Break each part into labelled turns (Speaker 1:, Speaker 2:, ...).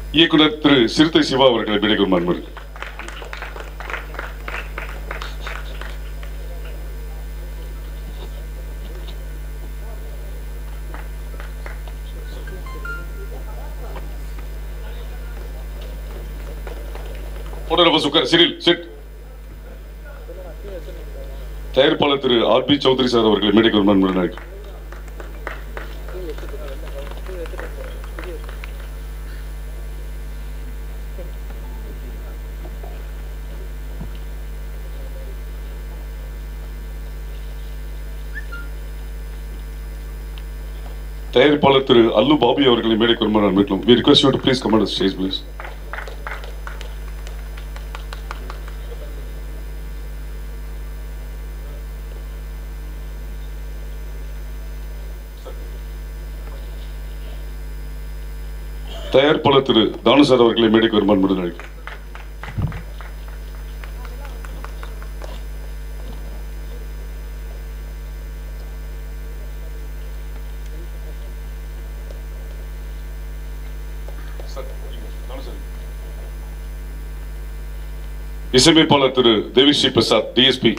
Speaker 1: இயக்குனர் திரு சிறுத்தை சிவா அவர்களை விடைக்கும் அன்பர் போட்டோகிராஃபர் சுக்கர் சிரில் சிட் தயாரிப்பாளர் திரு ஆர் பி சௌத்ரி சார் அவர்களை மேடைக்கு ஒரு அன்புடன் அழைக்கிறேன். தயாரிப்பாளர் திரு அல்லு பாபி அவர்களை மேடைக்கு ஒரு அன்புடன் we request you to please come on the stage please தயாரிப்பாளர் திரு தானு சார் அவர்களை மேடைக்கு ஒரு அன்புடன் அழைக்கிறேன். இசையமைப்பாளர் திரு Devi Sri Prasad DSP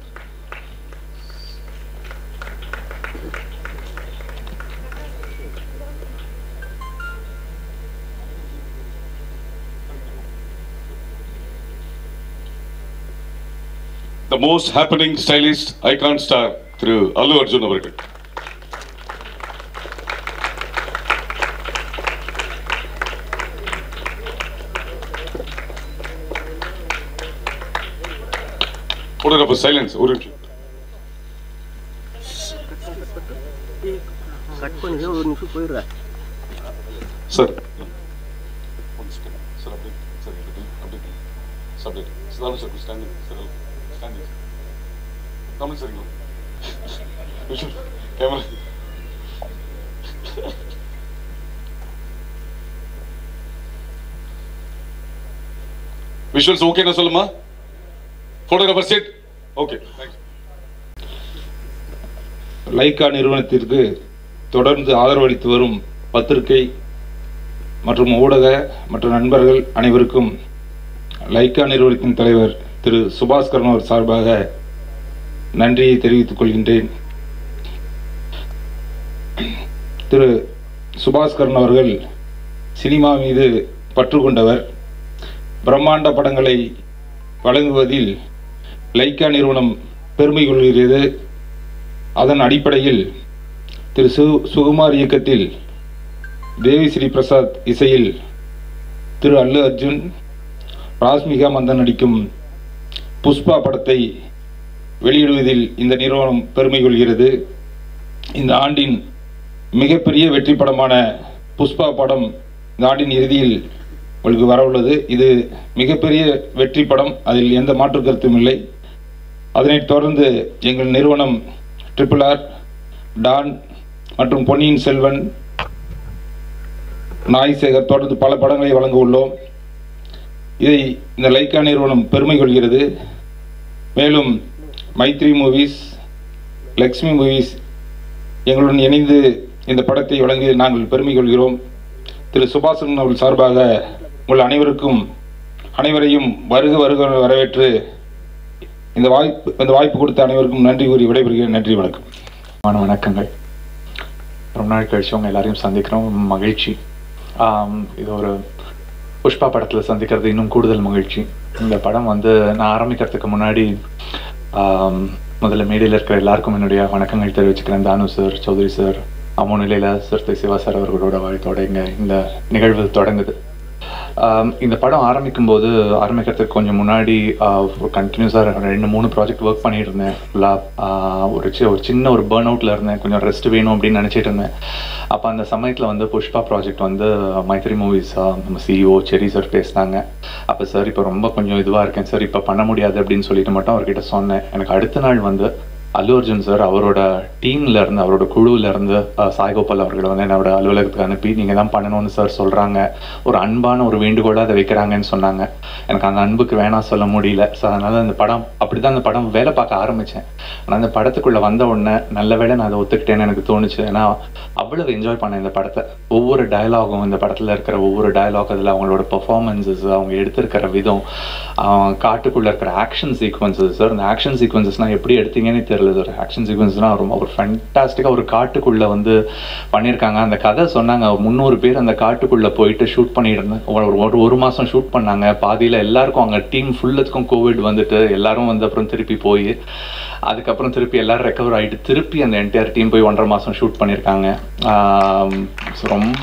Speaker 1: the most happening stylish icon star திரு அல்லு அர்ஜுன் அவர்கள் போட்டோகிராஃபர் சைலன்ஸ் ஒரு நிமிஷம்
Speaker 2: கட் பண்ணி ஒரு நிமிஷம் போயிடுறேன்
Speaker 1: சார் சார் அப்படி சார் அப்படி அப்படி சார் அப்படி sir sir standing sir standing Tamil சரிங்களா விஷுவல் கேமரா விஷுவல்ஸ் ஓகே நான் சொல்லுமா photographer set okay thanks
Speaker 3: Lyca நிறுவனத்திற்கு தொடர்ந்து ஆதரவளித்து வரும் பத்திரிகை மற்றும் ஊடக மற்ற நண்பர்கள் அனைவருக்கும் லைக்கா நிறுவனத்தின் தலைவர் திரு சுபாஷ் கர்ணவர் சார்பாக நன்றியை தெரிவித்துக் கொள்கின்றேன் திரு சுபாஷ் கர்ண் அவர்கள் சினிமா மீது பற்று கொண்டவர் பிரம்மாண்ட படங்களை வழங்குவதில் லைக்கா நிறுவனம் பெருமை கொள்கிறது அதன் அடிப்படையில் திரு சு சுகுமார் இயக்கத்தில் தேவிஸ்ரீ பிரசாத் இசையில் திரு அல்லு அர்ஜுன் ராஸ்மிகா மந்தன் நடிக்கும் புஷ்பா படத்தை வெளியிடுவதில் இந்த நிறுவனம் பெருமை கொள்கிறது இந்த ஆண்டின் மிகப்பெரிய வெற்றி படமான புஷ்பா படம் இந்த ஆண்டின் இறுதியில் உங்களுக்கு வரவுள்ளது இது மிகப்பெரிய வெற்றி படம் அதில் எந்த மாற்று கருத்தும் இல்லை அதனைத் தொடர்ந்து எங்கள் நிறுவனம் ட்ரிபிள் ஆர் டான் மற்றும் பொன்னியின் செல்வன் நாய் சேகர் தொடர்ந்து பல படங்களை வழங்க உள்ளோம் இதை இந்த லைக்கா நிறுவனம் பெருமை கொள்கிறது மேலும் மைத்ரி மூவிஸ் லக்ஷ்மி மூவிஸ் எங்களுடன் இணைந்து இந்த படத்தை வழங்கி நாங்கள் பெருமை கொள்கிறோம் திரு சுபாஷன் அவர்கள் சார்பாக உங்கள் அனைவருக்கும் அனைவரையும் வருக வருக வரவேற்று இந்த வாய்ப்பு இந்த வாய்ப்பு கொடுத்த அனைவருக்கும் நன்றி கூறி விடைபெறுகிறேன் நன்றி வணக்கம்
Speaker 4: மான வணக்கங்கள் ரொம்ப நாள் கழிச்சு உங்க எல்லாரையும் சந்திக்கிறோம் மகிழ்ச்சி ஆம், இது ஒரு புஷ்பா படத்தில் சந்திக்கிறது இன்னும் கூடுதல் மகிழ்ச்சி இந்த படம் வந்து நான் ஆரம்பிக்கிறதுக்கு முன்னாடி ஆம், முதல்ல மேடையில் இருக்கிற எல்லாருக்கும் என்னுடைய வணக்கங்கள் தெரிவிச்சுக்கிறேன் தானு சார் சௌத்ரி சார் அம்மு நிலையில சிறுத்தை சிவா சார் அவர்களோட வாழ்த்தோட இங்க இந்த நிகழ்வு தொடங்குது ஆம், இந்த படம் ஆரம்பிக்கும் போது ஆரம்பிக்கிறதுக்கு கொஞ்சம் முன்னாடி கண்டினியூஸாக ரெண்டு மூணு ப்ராஜெக்ட் ஒர்க் பண்ணிட்டு இருந்தேன் ஃபுல்லாக ஒரு சி ஒரு சின்ன ஒரு பேர்ன் அவுட்ல இருந்தேன் கொஞ்சம் ரெஸ்ட் வேணும் அப்படின்னு நினச்சிட்டு இருந்தேன் அப்போ அந்த சமயத்தில் வந்து புஷ்பா ப்ராஜெக்ட் வந்து மைத்ரி மூவிஸ் நம்ம சிஇஓ செரி சார் பேசினாங்க அப்போ சார் இப்போ ரொம்ப கொஞ்சம் இதுவாக இருக்கேன் சார் இப்போ பண்ண முடியாது அப்படின்னு சொல்லிட்டு மட்டும் அவர்கிட்ட சொன்னேன் எனக்கு அடுத்த நாள் வந்து அல்லு அர்ஜுன் சார் அவரோட டீம்ல இருந்து அவரோட குழுவில் இருந்து அஹ், சாய்கோபால் அவர்களை வந்து என்னோட அலுவலகத்துக்கு அனுப்பி நீங்கள் தான் பண்ணணும்னு சார் சொல்கிறாங்க ஒரு அன்பான ஒரு வேண்டுகோளாக அதை வைக்கிறாங்கன்னு சொன்னாங்க எனக்கு அந்த அன்புக்கு வேணாம் சொல்ல முடியல ஸோ அதனால் அந்த படம் அப்படி தான் அந்த படம் வேலை பார்க்க ஆரம்பித்தேன் ஆனால் அந்த படத்துக்குள்ளே வந்த உடனே நல்ல வேளை நான் அதை ஒத்துக்கிட்டேன்னு எனக்கு தோணுச்சு ஏன்னா அவ்வளவு என்ஜாய் பண்ணேன் இந்த படத்தை ஒவ்வொரு டயலாகும் இந்த படத்தில் இருக்கிற ஒவ்வொரு டயலாக் அதில் அவங்களோட பெர்ஃபார்மன்ஸஸ் அவங்க எடுத்திருக்கிற விதம் ஆஹ் காட்டுக்குள்ள இருக்கிற ஆக்ஷன் சீக்வன்சஸ் சார் இந்த ஆக்ஷன் சீக்வன்சஸ்லாம் எப்படி எடுத்தீங்கன்னு தெரியல சார் ஆக்ஷன் சீக்வன்ஸ்லாம் ரொம்ப ஒரு ஃபேண்டாஸ்டிக்காக ஒரு காட்டுக்குள்ள வந்து பண்ணியிருக்காங்க அந்த கதை சொன்னாங்க முந்நூறு பேர் அந்த காட்டுக்குள்ள போயிட்டு ஷூட் பண்ணிட்டு இருந்தாங்க ஒரு ஒரு ஒரு மாதம் ஷூட் பண்ணாங்க பாதியில் எல்லாருக்கும் அவங்க டீம் ஃபுல்லுக்கும் கோவிட் வந்துட்டு எல்லாரும் வந்து அப்புறம் திருப்பி போய் அதுக்கப்புறம் திருப்பி எல்லாரும் ரெக்கவர் ஆகிட்டு திருப்பி அந்த என்டையர் டீம் போய் ஒன்றரை மாதம் ஷூட் பண்ணியிருக்காங்க ஆம், so ரொம்ப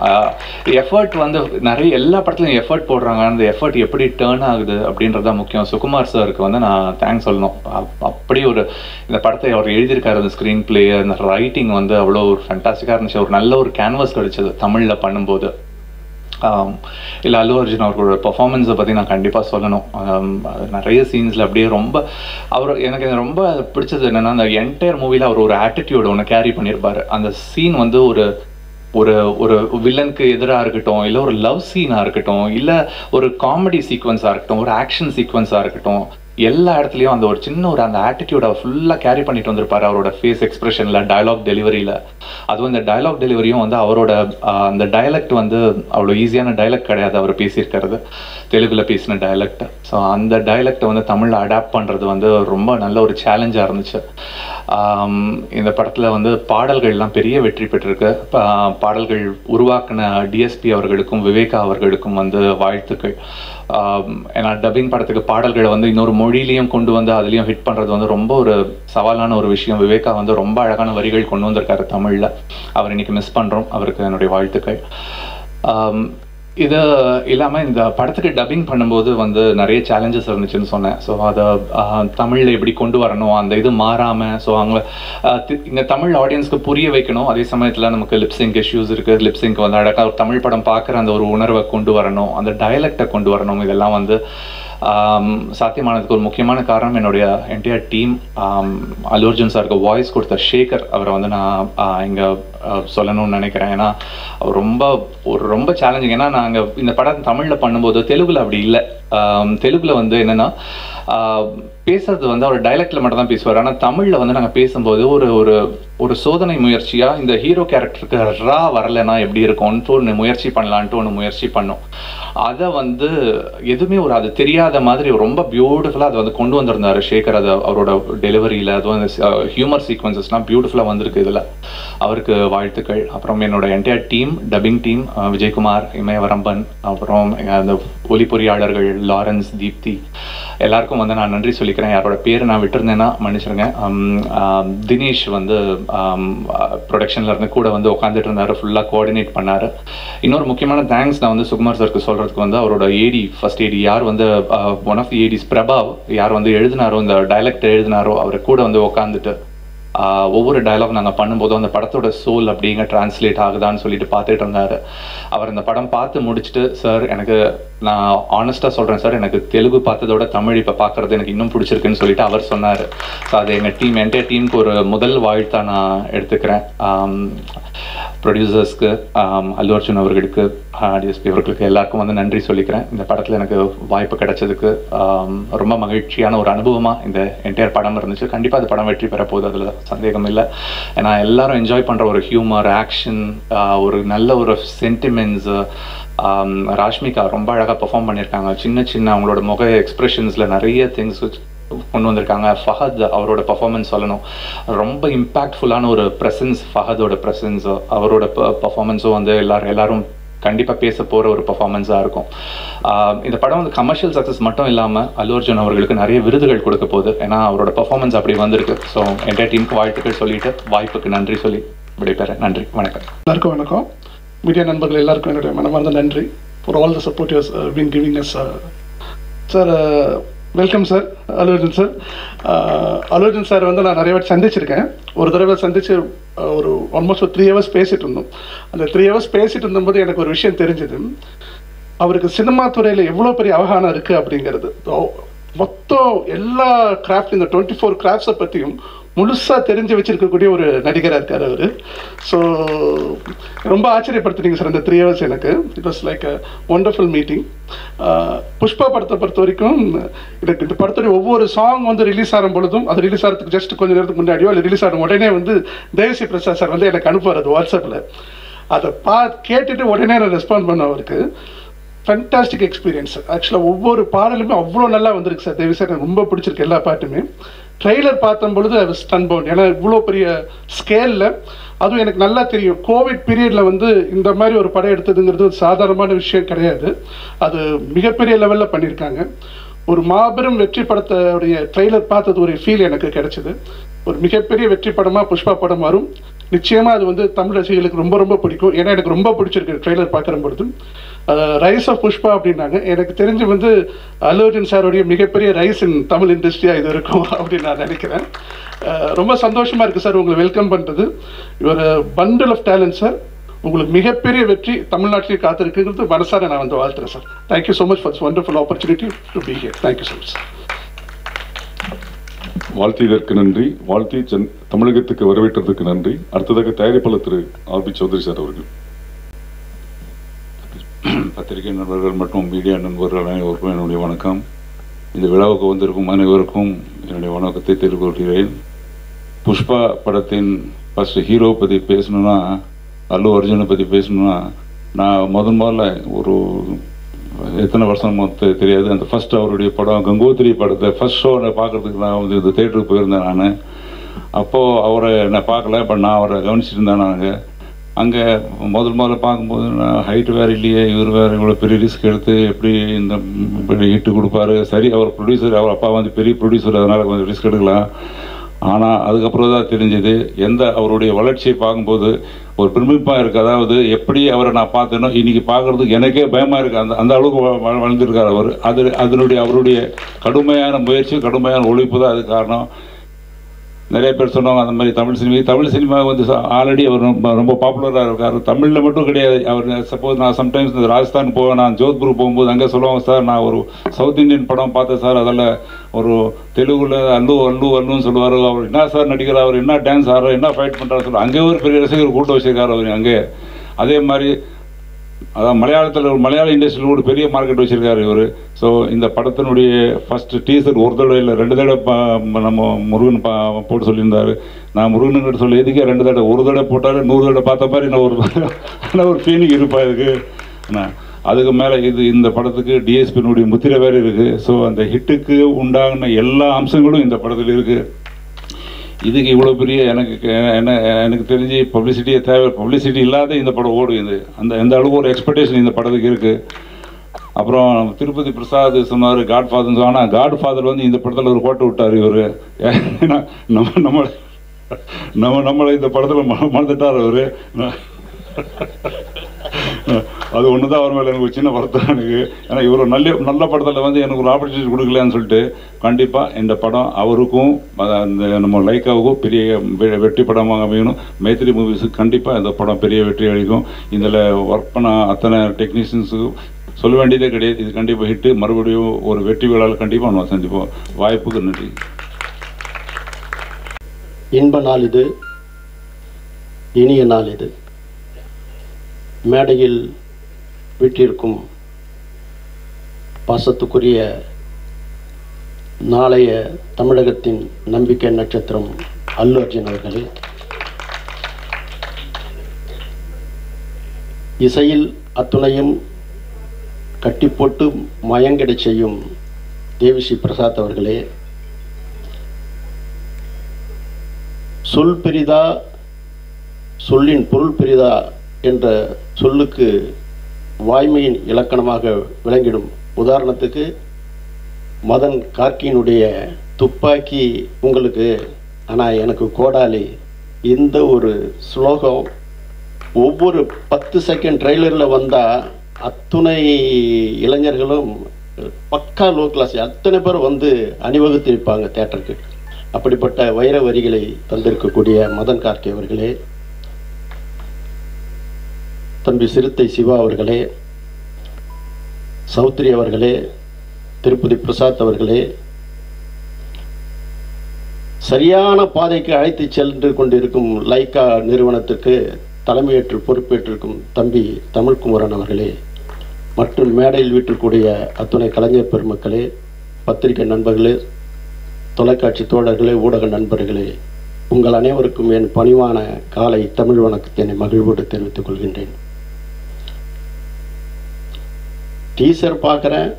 Speaker 4: எஃபர்ட் வந்து நிறைய எல்லா படத்துலையும் எஃபர்ட் போடுறாங்க அந்த எஃபர்ட் எப்படி டேர்ன் ஆகுது அப்படின்றது தான் முக்கியம் சுகுமார் சாருக்கு வந்து நான் தேங்க்ஸ் சொல்லணும் அப்- அப்படி ஒரு இந்த படத்தை அவர் எழுதியிருக்காரு அந்த ஸ்க்ரீன் பிளே அந்த ரைட்டிங் வந்து அவ்வளோ ஒரு ஃபேண்டாஸ்டிக்காக இருந்துச்சு ஒரு நல்ல ஒரு கேன்வாஸ் கிடைச்சது தமிழில் பண்ணும்போது ஆம், இல்ல அல்லு அர்ஜுன் அவர்களோட பெர்ஃபார்மன்ஸை பற்றி நான் கண்டிப்பாக சொல்லணும் ஆம், அது நிறைய சீன்ஸில் அப்படியே ரொம்ப அவர் எனக்கு இது ரொம்ப பிடிச்சது என்னன்னா அந்த என்டையர் மூவியில் அவர் ஒரு ஆட்டிடியூட் ஒன்று கேரி பண்ணியிருப்பாரு அந்த சீன் வந்து ஒரு ஒரு ஒரு வில்லனுக்கு எதிராக இருக்கட்டும் இல்லை ஒரு லவ் சீனாக இருக்கட்டும் இல்லை ஒரு காமெடி சீக்வன்ஸாக இருக்கட்டும் ஒரு ஆக்ஷன் சீக்வன்ஸாக இருக்கட்டும் எல்லா இடத்துலையும் அந்த ஒரு சின்ன ஒரு அந்த ஆட்டிடியூடை ஃபுல்லாக கேரி பண்ணிட்டு வந்திருப்பாரு அவரோட ஃபேஸ் எக்ஸ்பிரஷனில் டயலாக் டெலிவரியில் அதுவும் இந்த டயலாக் டெலிவரியும் வந்து அவரோட ஆஹ், அந்த டயலெக்ட் வந்து அவ்வளோ ஈஸியான டயலெக்ட் கிடையாது அவர் பேசியிருக்கிறது தெலுங்குல பேசின டயலெக்ட் ஸோ அந்த டயலெக்டை வந்து தமிழில் அடாப்ட் பண்ணுறது வந்து ரொம்ப நல்ல ஒரு சேலஞ்சாக இருந்துச்சு ஆம், இந்த படத்தில் வந்து பாடல்கள்லாம் பெரிய வெற்றி பெற்றிருக்கு பா- பாடல்கள் உருவாக்கின டிஎஸ்பி அவர்களுக்கும் விவேகா அவர்களுக்கும் வந்து வாழ்த்துக்கள் ஆம், ஏன்னா டப்பிங் படத்துக்கு பாடல்களை வந்து இன்னொரு மொழியிலையும் கொண்டு வந்து அதுலேயும் ஹிட் பண்ணுறது வந்து ரொம்ப ஒரு சவாலான ஒரு விஷயம் விவேகா வந்து ரொம்ப அழகான வரிகள் கொண்டு வந்திருக்காரு தமிழில் அவர் இன்னைக்கு மிஸ் பண்ணுறோம் அவருக்கு என்னுடைய வாழ்த்துக்கள் ஆம், இது இல்லாமல் இந்த படத்துக்கு டப்பிங் பண்ணும்போது வந்து நிறைய சேலஞ்சஸ் இருந்துச்சுன்னு சொன்னேன் ஸோ அதை தமிழில் எப்படி கொண்டு வரணும் அந்த இது மாறாமல் ஸோ அவங்க இங்கே தமிழ் ஆடியன்ஸ்க்கு புரிய வைக்கணும் அதே சமயத்தில் நமக்கு லிப்ஸிங்க் இஷ்யூஸ் இருக்குது லிப்ஸிங்க் வந்து அழகாக ஒரு தமிழ் படம் பார்க்குற அந்த ஒரு உணர்வை கொண்டு வரணும் அந்த டயலெக்டை கொண்டு வரணும் இதெல்லாம் வந்து ஆம், சாத்தியமானதுக்கு ஒரு முக்கியமான காரணம் என்னுடைய என்டையர் டீம் அல்லு அர்ஜுன் சாருக்கு வாய்ஸ் கொடுத்த ஷேகர் அவரை வந்து நான் இங்கே சொல்லணும்னு நினைக்கிறேன் ஏன்னா அவர் ரொம்ப ஒரு ரொம்ப சேலஞ்சிங் ஏன்னா நாங்கள் இந்த படம் தமிழில் பண்ணும்போது தெலுங்குல அப்படி இல்லை தெலுங்குல வந்து என்னென்னா பேசுறது வந்து அவர் டைலக்டில் மட்டும் தான் பேசுவார் ஆனால் தமிழில் வந்து நாங்கள் பேசும்போது ஒரு ஒரு ஒரு சோதனை முயற்சியாக இந்த ஹீரோ கேரக்டருக்கு ரா வரலைன்னா எப்படி இருக்கும்ன்ட்டு ஒன்று முயற்சி பண்ணலான்ட்டு ஒன்று முயற்சி பண்ணோம் அதை வந்து எதுவுமே ஒரு அது தெரியாத மாதிரி ரொம்ப பியூட்டிஃபுல்லாக அதை வந்து கொண்டு வந்திருந்தாரு சேகர் அது அவரோட டெலிவரியில் அதுவும் அந்த ஹியூமர் சீக்வன்சஸ்லாம் பியூட்டிஃபுல்லாக வந்திருக்கு இதில் அவருக்கு வாழ்த்துக்கள் அப்புறம் என்னோட entire team dubbing team Vijayakumar Imayavaramban அப்புறம் அந்த ஒலி பொறியாளர்கள் லாரன்ஸ் தீப்தி எல்லாருக்கும் வந்து நான் நன்றி சொல்லிக்கிறேன் யாரோட பேர் நான் விட்டுருந்தேன்னா மன்னிச்சிருங்க ஆம், ஆம், தினேஷ் வந்து ப்ரொடக்ஷனில் இருந்து கூட வந்து உட்காந்துட்டு இருந்தாரு ஃபுல்லாக கோஆர்டினேட் பண்ணாரு இன்னொரு முக்கியமான தேங்க்ஸ் நான் வந்து சுகுமார் சாருக்கு சொல்கிறதுக்கு வந்து அவரோட ஏடி ஃபர்ஸ்ட் ஏடி யார் வந்து one of the ADs Prabhav யார் வந்து எழுதினாரோ இந்த டைலக்ட் எழுதினாரோ அவர் கூட வந்து உட்காந்துட்டு ஆஹ் ஒவ்வொரு டயலாக் நாங்கள் பண்ணும்போதும் அந்த படத்தோட சோல் அப்படிங்க டிரான்ஸ்லேட் ஆகுதான்னு சொல்லிட்டு பார்த்துட்டு இருந்தாரு அவர் இந்த படம் பார்த்து முடிச்சுட்டு சார் எனக்கு நான் ஆனஸ்ட்டாக சொல்கிறேன் சார் எனக்கு தெலுங்கு பார்த்ததோட தமிழ் இப்போ பார்க்குறது எனக்கு இன்னும் பிடிச்சிருக்குன்னு சொல்லிட்டு அவர் சொன்னார் ஸோ அது எங்கள் டீம் என்டையர் டீமுக்கு ஒரு முதல் வாழ்த்தாக நான் எடுத்துக்கிறேன் ப்ரொடியூசர்ஸ்க்கு அல்லு அர்ஜுன் அவர்களுக்கு டிஎஸ்பி அவர்களுக்கு எல்லாருக்கும் வந்து நன்றி சொல்லிக்கிறேன் இந்த படத்தில் எனக்கு வாய்ப்பு கிடைச்சதுக்கு ஆம், ரொம்ப மகிழ்ச்சியான ஒரு அனுபவமாக இந்த என்டையர் படம் இருந்துச்சு கண்டிப்பாக அந்த படம் வெற்றி பெற போகுது அதில் சந்தேகம் இல்லை ஏன்னா எல்லாரும் என்ஜாய் பண்ணுற ஒரு ஹியூமர் ஆக்ஷன் ஒரு நல்ல ஒரு சென்டிமெண்ட்ஸ் ராஷ்மிகா ரொம்ப அழகாக பெர்ஃபார்ம் பண்ணியிருக்காங்க சின்ன சின்ன அவங்களோட முக எக்ஸ்பிரஷன்ஸில் நிறைய திங்ஸ் கொண்டு வந்திருக்காங்க ஃபஹத் அவரோட பர்ஃபார்மன்ஸ் சொல்லணும் ரொம்ப இம்பாக்ட்ஃபுல்லான ஒரு ப்ரெசன்ஸ் ஃபஹதோட ப்ரெசன்ஸ் அவரோட பர்ஃபார்மன்ஸும் வந்து எல்லாரும் எல்லாரும் கண்டிப்பாக பேச போகிற ஒரு பர்ஃபார்மன்ஸாக இருக்கும் ஆஹ் இந்த படம் வந்து கமர்ஷியல் சக்ஸஸ் மட்டும் இல்லாமல் அல்லு அர்ஜுன் அவர்களுக்கு நிறைய விருதுகள் கொடுக்க போகுது ஏன்னா அவரோட பர்ஃபார்மன்ஸ் அப்படி வந்திருக்கு ஸோ என்டைய டீமுக்கு வாழ்த்துக்கள் சொல்லிட்டு வாய்ப்புக்கு நன்றி சொல்லி விடைபெறேன் நன்றி வணக்கம்
Speaker 5: எல்லாருக்கும் வணக்கம் மீடியா நண்பர்கள் எல்லாருக்கும் என்னுடைய மனமார்ந்த நன்றி for all the support you've been giving us sir welcome sir அலுவலன் சார் அலுவலன் சார் வந்து நான் நிறைய வாட்டி சந்திச்சிருக்கேன் ஒரு தடவை சந்திச்சு அஹ், ஒரு ஆல்மோஸ்ட் ஒரு த்ரீ ஹவர்ஸ் பேசிட்டு இருந்தோம் அந்த த்ரீ ஹவர்ஸ் பேசிட்டு இருந்தபோது எனக்கு ஒரு விஷயம் தெரிஞ்சது அவருக்கு சினிமா துறையில் எவ்வளோ பெரிய அவகானம் இருக்குது அப்படிங்கிறது மொத்த எல்லா கிராஃப்ட் இந்த டுவெண்ட்டி ஃபோர் கிராஃப்ட்ஸை பற்றியும் முழுசாக தெரிஞ்சு வச்சிருக்கக்கூடிய ஒரு நடிகராக இருக்கார் அவர் ஸோ ரொம்ப ஆச்சரியப்படுத்துனீங்க சார் இந்த த்ரீ ஹவர்ஸ் எனக்கு it was like a wonderful meeting Pushpa படத்தை பொறுத்த வரைக்கும் எனக்கு இந்த படத்துடைய ஒவ்வொரு சாங் வந்து ரிலீஸ் ஆகும் பொழுதும் அது ரிலீஸ் ஆகிறதுக்கு ஜஸ்ட் கொஞ்ச நேரத்துக்கு முன்னாடியோ இல்லை ரிலீஸ் ஆகும் உடனே வந்து தேவசி பிரசாத் சார் வந்து எனக்கு அனுப்புவார் அது வாட்ஸ்அப்பில் அதை பா கேட்டுட்டு உடனே நான் ரெஸ்பாண்ட் பண்ண அவருக்கு ஃபென்டாஸ்டிக் எக்ஸ்பீரியன்ஸ் ஆக்சுவலாக ஒவ்வொரு பாடலுமே அவ்வளோ நல்லா வந்திருக்கு சார் தேவி சார் எனக்கு ரொம்ப பிடிச்சிருக்கு எல்லா பாட்டுமே ட்ரெய்லர் பார்த்தும் பொழுது அது ஸ்டன் பவுண்ட் ஏன்னா இவ்வளோ பெரிய ஸ்கேலில் அதுவும் எனக்கு நல்லா தெரியும் கோவிட் பீரியடில் வந்து இந்த மாதிரி ஒரு படம் எடுத்ததுங்கிறது ஒரு சாதாரணமான விஷயம் கிடையாது அது மிகப்பெரிய லெவலில் பண்ணியிருக்காங்க ஒரு மாபெரும் வெற்றி படத்தோடைய ட்ரெய்லர் பார்த்தது ஒரு ஃபீல் எனக்கு கிடைச்சது ஒரு மிகப்பெரிய வெற்றி படமாக புஷ்பா படம் வரும் நிச்சயமாக அது வந்து தமிழ் ரசிகர்களுக்கு ரொம்ப ரொம்ப பிடிக்கும் ஏன்னா எனக்கு ரொம்ப பிடிச்சிருக்கு ட்ரெய்லர் பார்க்குற பொழுது ரைஸ் ஆஃப் புஷ்பா அப்படின்னாங்க எனக்கு தெரிஞ்சு வந்து அல்லு அர்ஜுன் சாருடைய மிகப்பெரிய ரைஸ் இன் தமிழ் இண்டஸ்ட்ரியாக இது இருக்கும் அப்படின்னு நான் நினைக்கிறேன் அஹ் ரொம்ப சந்தோஷமாக இருக்குது சார் உங்களை வெல்கம் பண்ணுறது ஒரு பண்டில் ஆஃப் டேலண்ட் சார் உங்களுக்கு மிகப்பெரிய வெற்றி தமிழ்நாட்டிலே காத்திருக்குங்கிறது மனசார நான் வந்து வாழ்த்துறேன் sir thank you so much for this wonderful opportunity to be here thank you so much
Speaker 1: வாழ்த்தியதற்கு நன்றி வாழ்த்தி சென் தமிழகத்துக்கு வரவேற்றதற்கு நன்றி அடுத்ததாக தயாரிப்பாளர் திரு ஆர் பி சௌத்ரி சார் அவர்கள்
Speaker 3: பத்திரிகை நண்பர்கள் மற்றும் மீடியா நண்பர்கள் அனைவருக்கும் என்னுடைய வணக்கம் இந்த விழாவுக்கு வந்திருக்கும் அனைவருக்கும் என்னுடைய வணக்கத்தை தெரிவித்துக் கொள்கிறேன் புஷ்பா படத்தின் ஃபர்ஸ்ட் ஹீரோ பற்றி பேசணும்னா அல்லு அர்ஜுனை பற்றி பேசணும்னா நான் முதன் முதல்ல ஒரு எத்தனை வருஷம் மொத்த தெரியாது அந்த ஃபர்ஸ்ட் அவருடைய படம் கங்கோத்திரி படத்தை ஃபர்ஸ்ட் ஷோ பார்க்கறதுக்கு நான் வந்து இந்த தேட்டருக்கு போயிருந்தேன் நான் அப்போது அவரை நான் பார்க்கல பட் நான் அவரை கவனிச்சிட்டு இருந்தேன் நாங்கள் அங்கே முதல் முதல்ல பார்க்கும்போது நான் ஹைட் வேறு இல்லையே இவர் வேறு இவ்வளோ பெரிய ரிஸ்க் எடுத்து எப்படி இந்த பெரிய ஹிட்டு கொடுப்பாரு சரி அவர் ப்ரொடியூசர் அவர் அப்பா வந்து பெரிய ப்ரொடியூசர் அதனால் கொஞ்சம் ரிஸ்க் எடுக்கலாம் ஆனால் அதுக்கப்புறம் தான் தெரிஞ்சது எந்த அவருடைய வளர்ச்சியை பார்க்கும்போது ஒரு பிரமிப்பாக இருக்குது அதாவது எப்படி அவரை நான் பார்த்தேனோ இன்னைக்கு பார்க்கறதுக்கு எனக்கே பயமாக இருக்குது அந்த அந்த அளவுக்கு வ- வ- வளர்ந்திருக்கார் அவர் அது அதனுடைய அவருடைய கடுமையான முயற்சி கடுமையான உழைப்பு தான் அது காரணம் நிறைய பேர் சொன்னாங்க அந்த மாதிரி தமிழ் சினிமா தமிழ் சினிமா வந்து ஆல்ரெடி அவர் ரொம்ப ரொம்ப பாப்புலராக இருக்கார் தமிழில் மட்டும் கிடையாது அவர் சப்போஸ் நான் சம்டைம்ஸ் இந்த ராஜஸ்தான் போவேன் நான் ஜோத்பூர் போகும்போது அங்கே சொல்லுவாங்க சார் நான் ஒரு சவுத் இந்தியன் படம் பார்த்தேன் சார் அதில் ஒரு தெலுங்குல அல்லு அல்லு அல்லுன்னு சொல்லுவார் அவர் என்ன சார் நடிக்கிறார் அவர் என்ன டான்ஸ் ஆடுறார் என்ன ஃபைட் பண்ணுறாரு சொல்லுவார் அங்கே ஒரு பெரிய ரசிகர் கூட்டம் வச்சிருக்காரு அவர் அங்கே அதே மாதிரி அதான் மலையாளத்தில் ஒரு மலையாள இண்டஸ்ட்ரியில் ஒரு பெரிய மார்க்கெட் வச்சிருக்காரு இவர் ஸோ இந்த படத்தினுடைய ஃபர்ஸ்ட் டீசர் ஒரு தடவை இல்லை ரெண்டு தடவை பா- நம்ம முருகன் பா போட்டு சொல்லியிருந்தாரு நான் முருகன் சொல்லி எதுக்கே ரெண்டு தடவை ஒரு தடவை போட்டாரு நூறு தடவை பார்த்த மாதிரி நான் ஒரு நான் ஒரு ஃபீலிங் இருப்பா இதுக்கு என்ன அதுக்கு மேலே இது இந்த படத்துக்கு டிஎஸ்பியினுடைய முத்திரை வேறு இருக்குது ஸோ அந்த ஹிட்டுக்கு உண்டான எல்லா அம்சங்களும் இந்த படத்தில் இருக்குது இதுக்கு இவ்வளோ பெரிய எனக்கு க- என்ன எனக்கு தெரிஞ்சு பப்ளிசிட்டியே தேவை பப்ளிசிட்டி இல்லாத இந்த படம் ஓடும் இது அந்த எந்த அளவுக்கு ஒரு எக்ஸ்பெக்டேஷன் இந்த படத்துக்கு இருக்குது அப்புறம் திருப்பதி பிரசாத் சொன்னார் காட் ஃபாதர் ஆனால் காட் ஃபாதர் வந்து இந்த படத்தில் ஒரு கோட்டை விட்டார் இவர் ஏன்னா நம்ம நம்ம நம்ம நம்மளை இந்த படத்தில் மறந்துட்டார் அவர் அது ஒன்று தான் அவர் மேலே எனக்கு ஒரு சின்ன வருத்தம் எனக்கு ஏன்னா இவர் ஒரு நல்ல நல்ல படத்தில் வந்து எனக்கு ஒரு ஆப்பர்ச்சுனிட்டி கொடுக்கலன்னு சொல்லிட்டு கண்டிப்பாக இந்த படம் அவருக்கும் அத- அந்த நம்ம லைக்காவுக்கும் பெரிய வெ- வெற்றி படமாக அமையணும் மைத்திரி மூவிஸுக்கு கண்டிப்பாக இந்த படம் பெரிய வெற்றி அளிக்கும் இதில் ஒர்க் பண்ண அத்தனை டெக்னீஷியன்ஸுக்கும் சொல்ல வேண்டியதே கிடையாது இது கண்டிப்பாக ஹிட்டு மறுபடியும் ஒரு வெற்றி விழாவில் கண்டிப்பாக நம்ம சந்திப்போம் வாய்ப்புக்கு நன்றி
Speaker 2: இன்ப நாள் இது இனிய நாள் இது மேடையில் வீட்டிற்கும் பாசத்துக்குரிய நாளைய தமிழகத்தின் நம்பிக்கை நட்சத்திரம் அல்லு அர்ஜுன் அவர்களே இசையில் அத்துணையும் கட்டி போட்டு மயங்கடச் செய்யும் தேவிஸ்ரீ பிரசாத் அவர்களே சொல் பெரிதா சொல்லின் பொருள் பெரிதா என்ற சொல்லுக்கு வாய்மையின் இலக்கணமாக விளங்கிடும் உதாரணத்துக்கு மதன் கார்கியினுடைய துப்பாக்கி உங்களுக்கு ஆனால் எனக்கு கோடாலி இந்த ஒரு ஸ்லோகம் ஒவ்வொரு பத்து செகண்ட் ட்ரெய்லரில் வந்தால் அத்துணை இளைஞர்களும் பக்கா லோ கிளாஸ் அத்தனை பேர் வந்து அணிவகுத்து நிற்பாங்க தேட்டருக்கு அப்படிப்பட்ட வைர வரிகளை தந்திருக்கக்கூடிய மதன் கார்கே அவர்களே தம்பி சிறுத்தை சிவா அவர்களே சௌத்ரி அவர்களே திருப்பதி பிரசாத் அவர்களே சரியான பாதைக்கு அழைத்து சென்று கொண்டிருக்கும் லைக்கா நிறுவனத்துக்கு தலைமையேற்று பொறுப்பேற்றிருக்கும் தம்பி தமிழ்குமரன் அவர்களே மற்றும் மேடையில் வீட்டிற்குரிய அத்துணை கலைஞர் பெருமக்களே பத்திரிகை நண்பர்களே தொலைக்காட்சி தோழர்களே ஊடக நண்பர்களே உங்கள் அனைவருக்கும் என் பணிவான காலை தமிழ் வணக்கத்தினை மகிழ்வோடு தெரிவித்துக் கொள்கின்றேன் டீசர் பார்க்குறேன்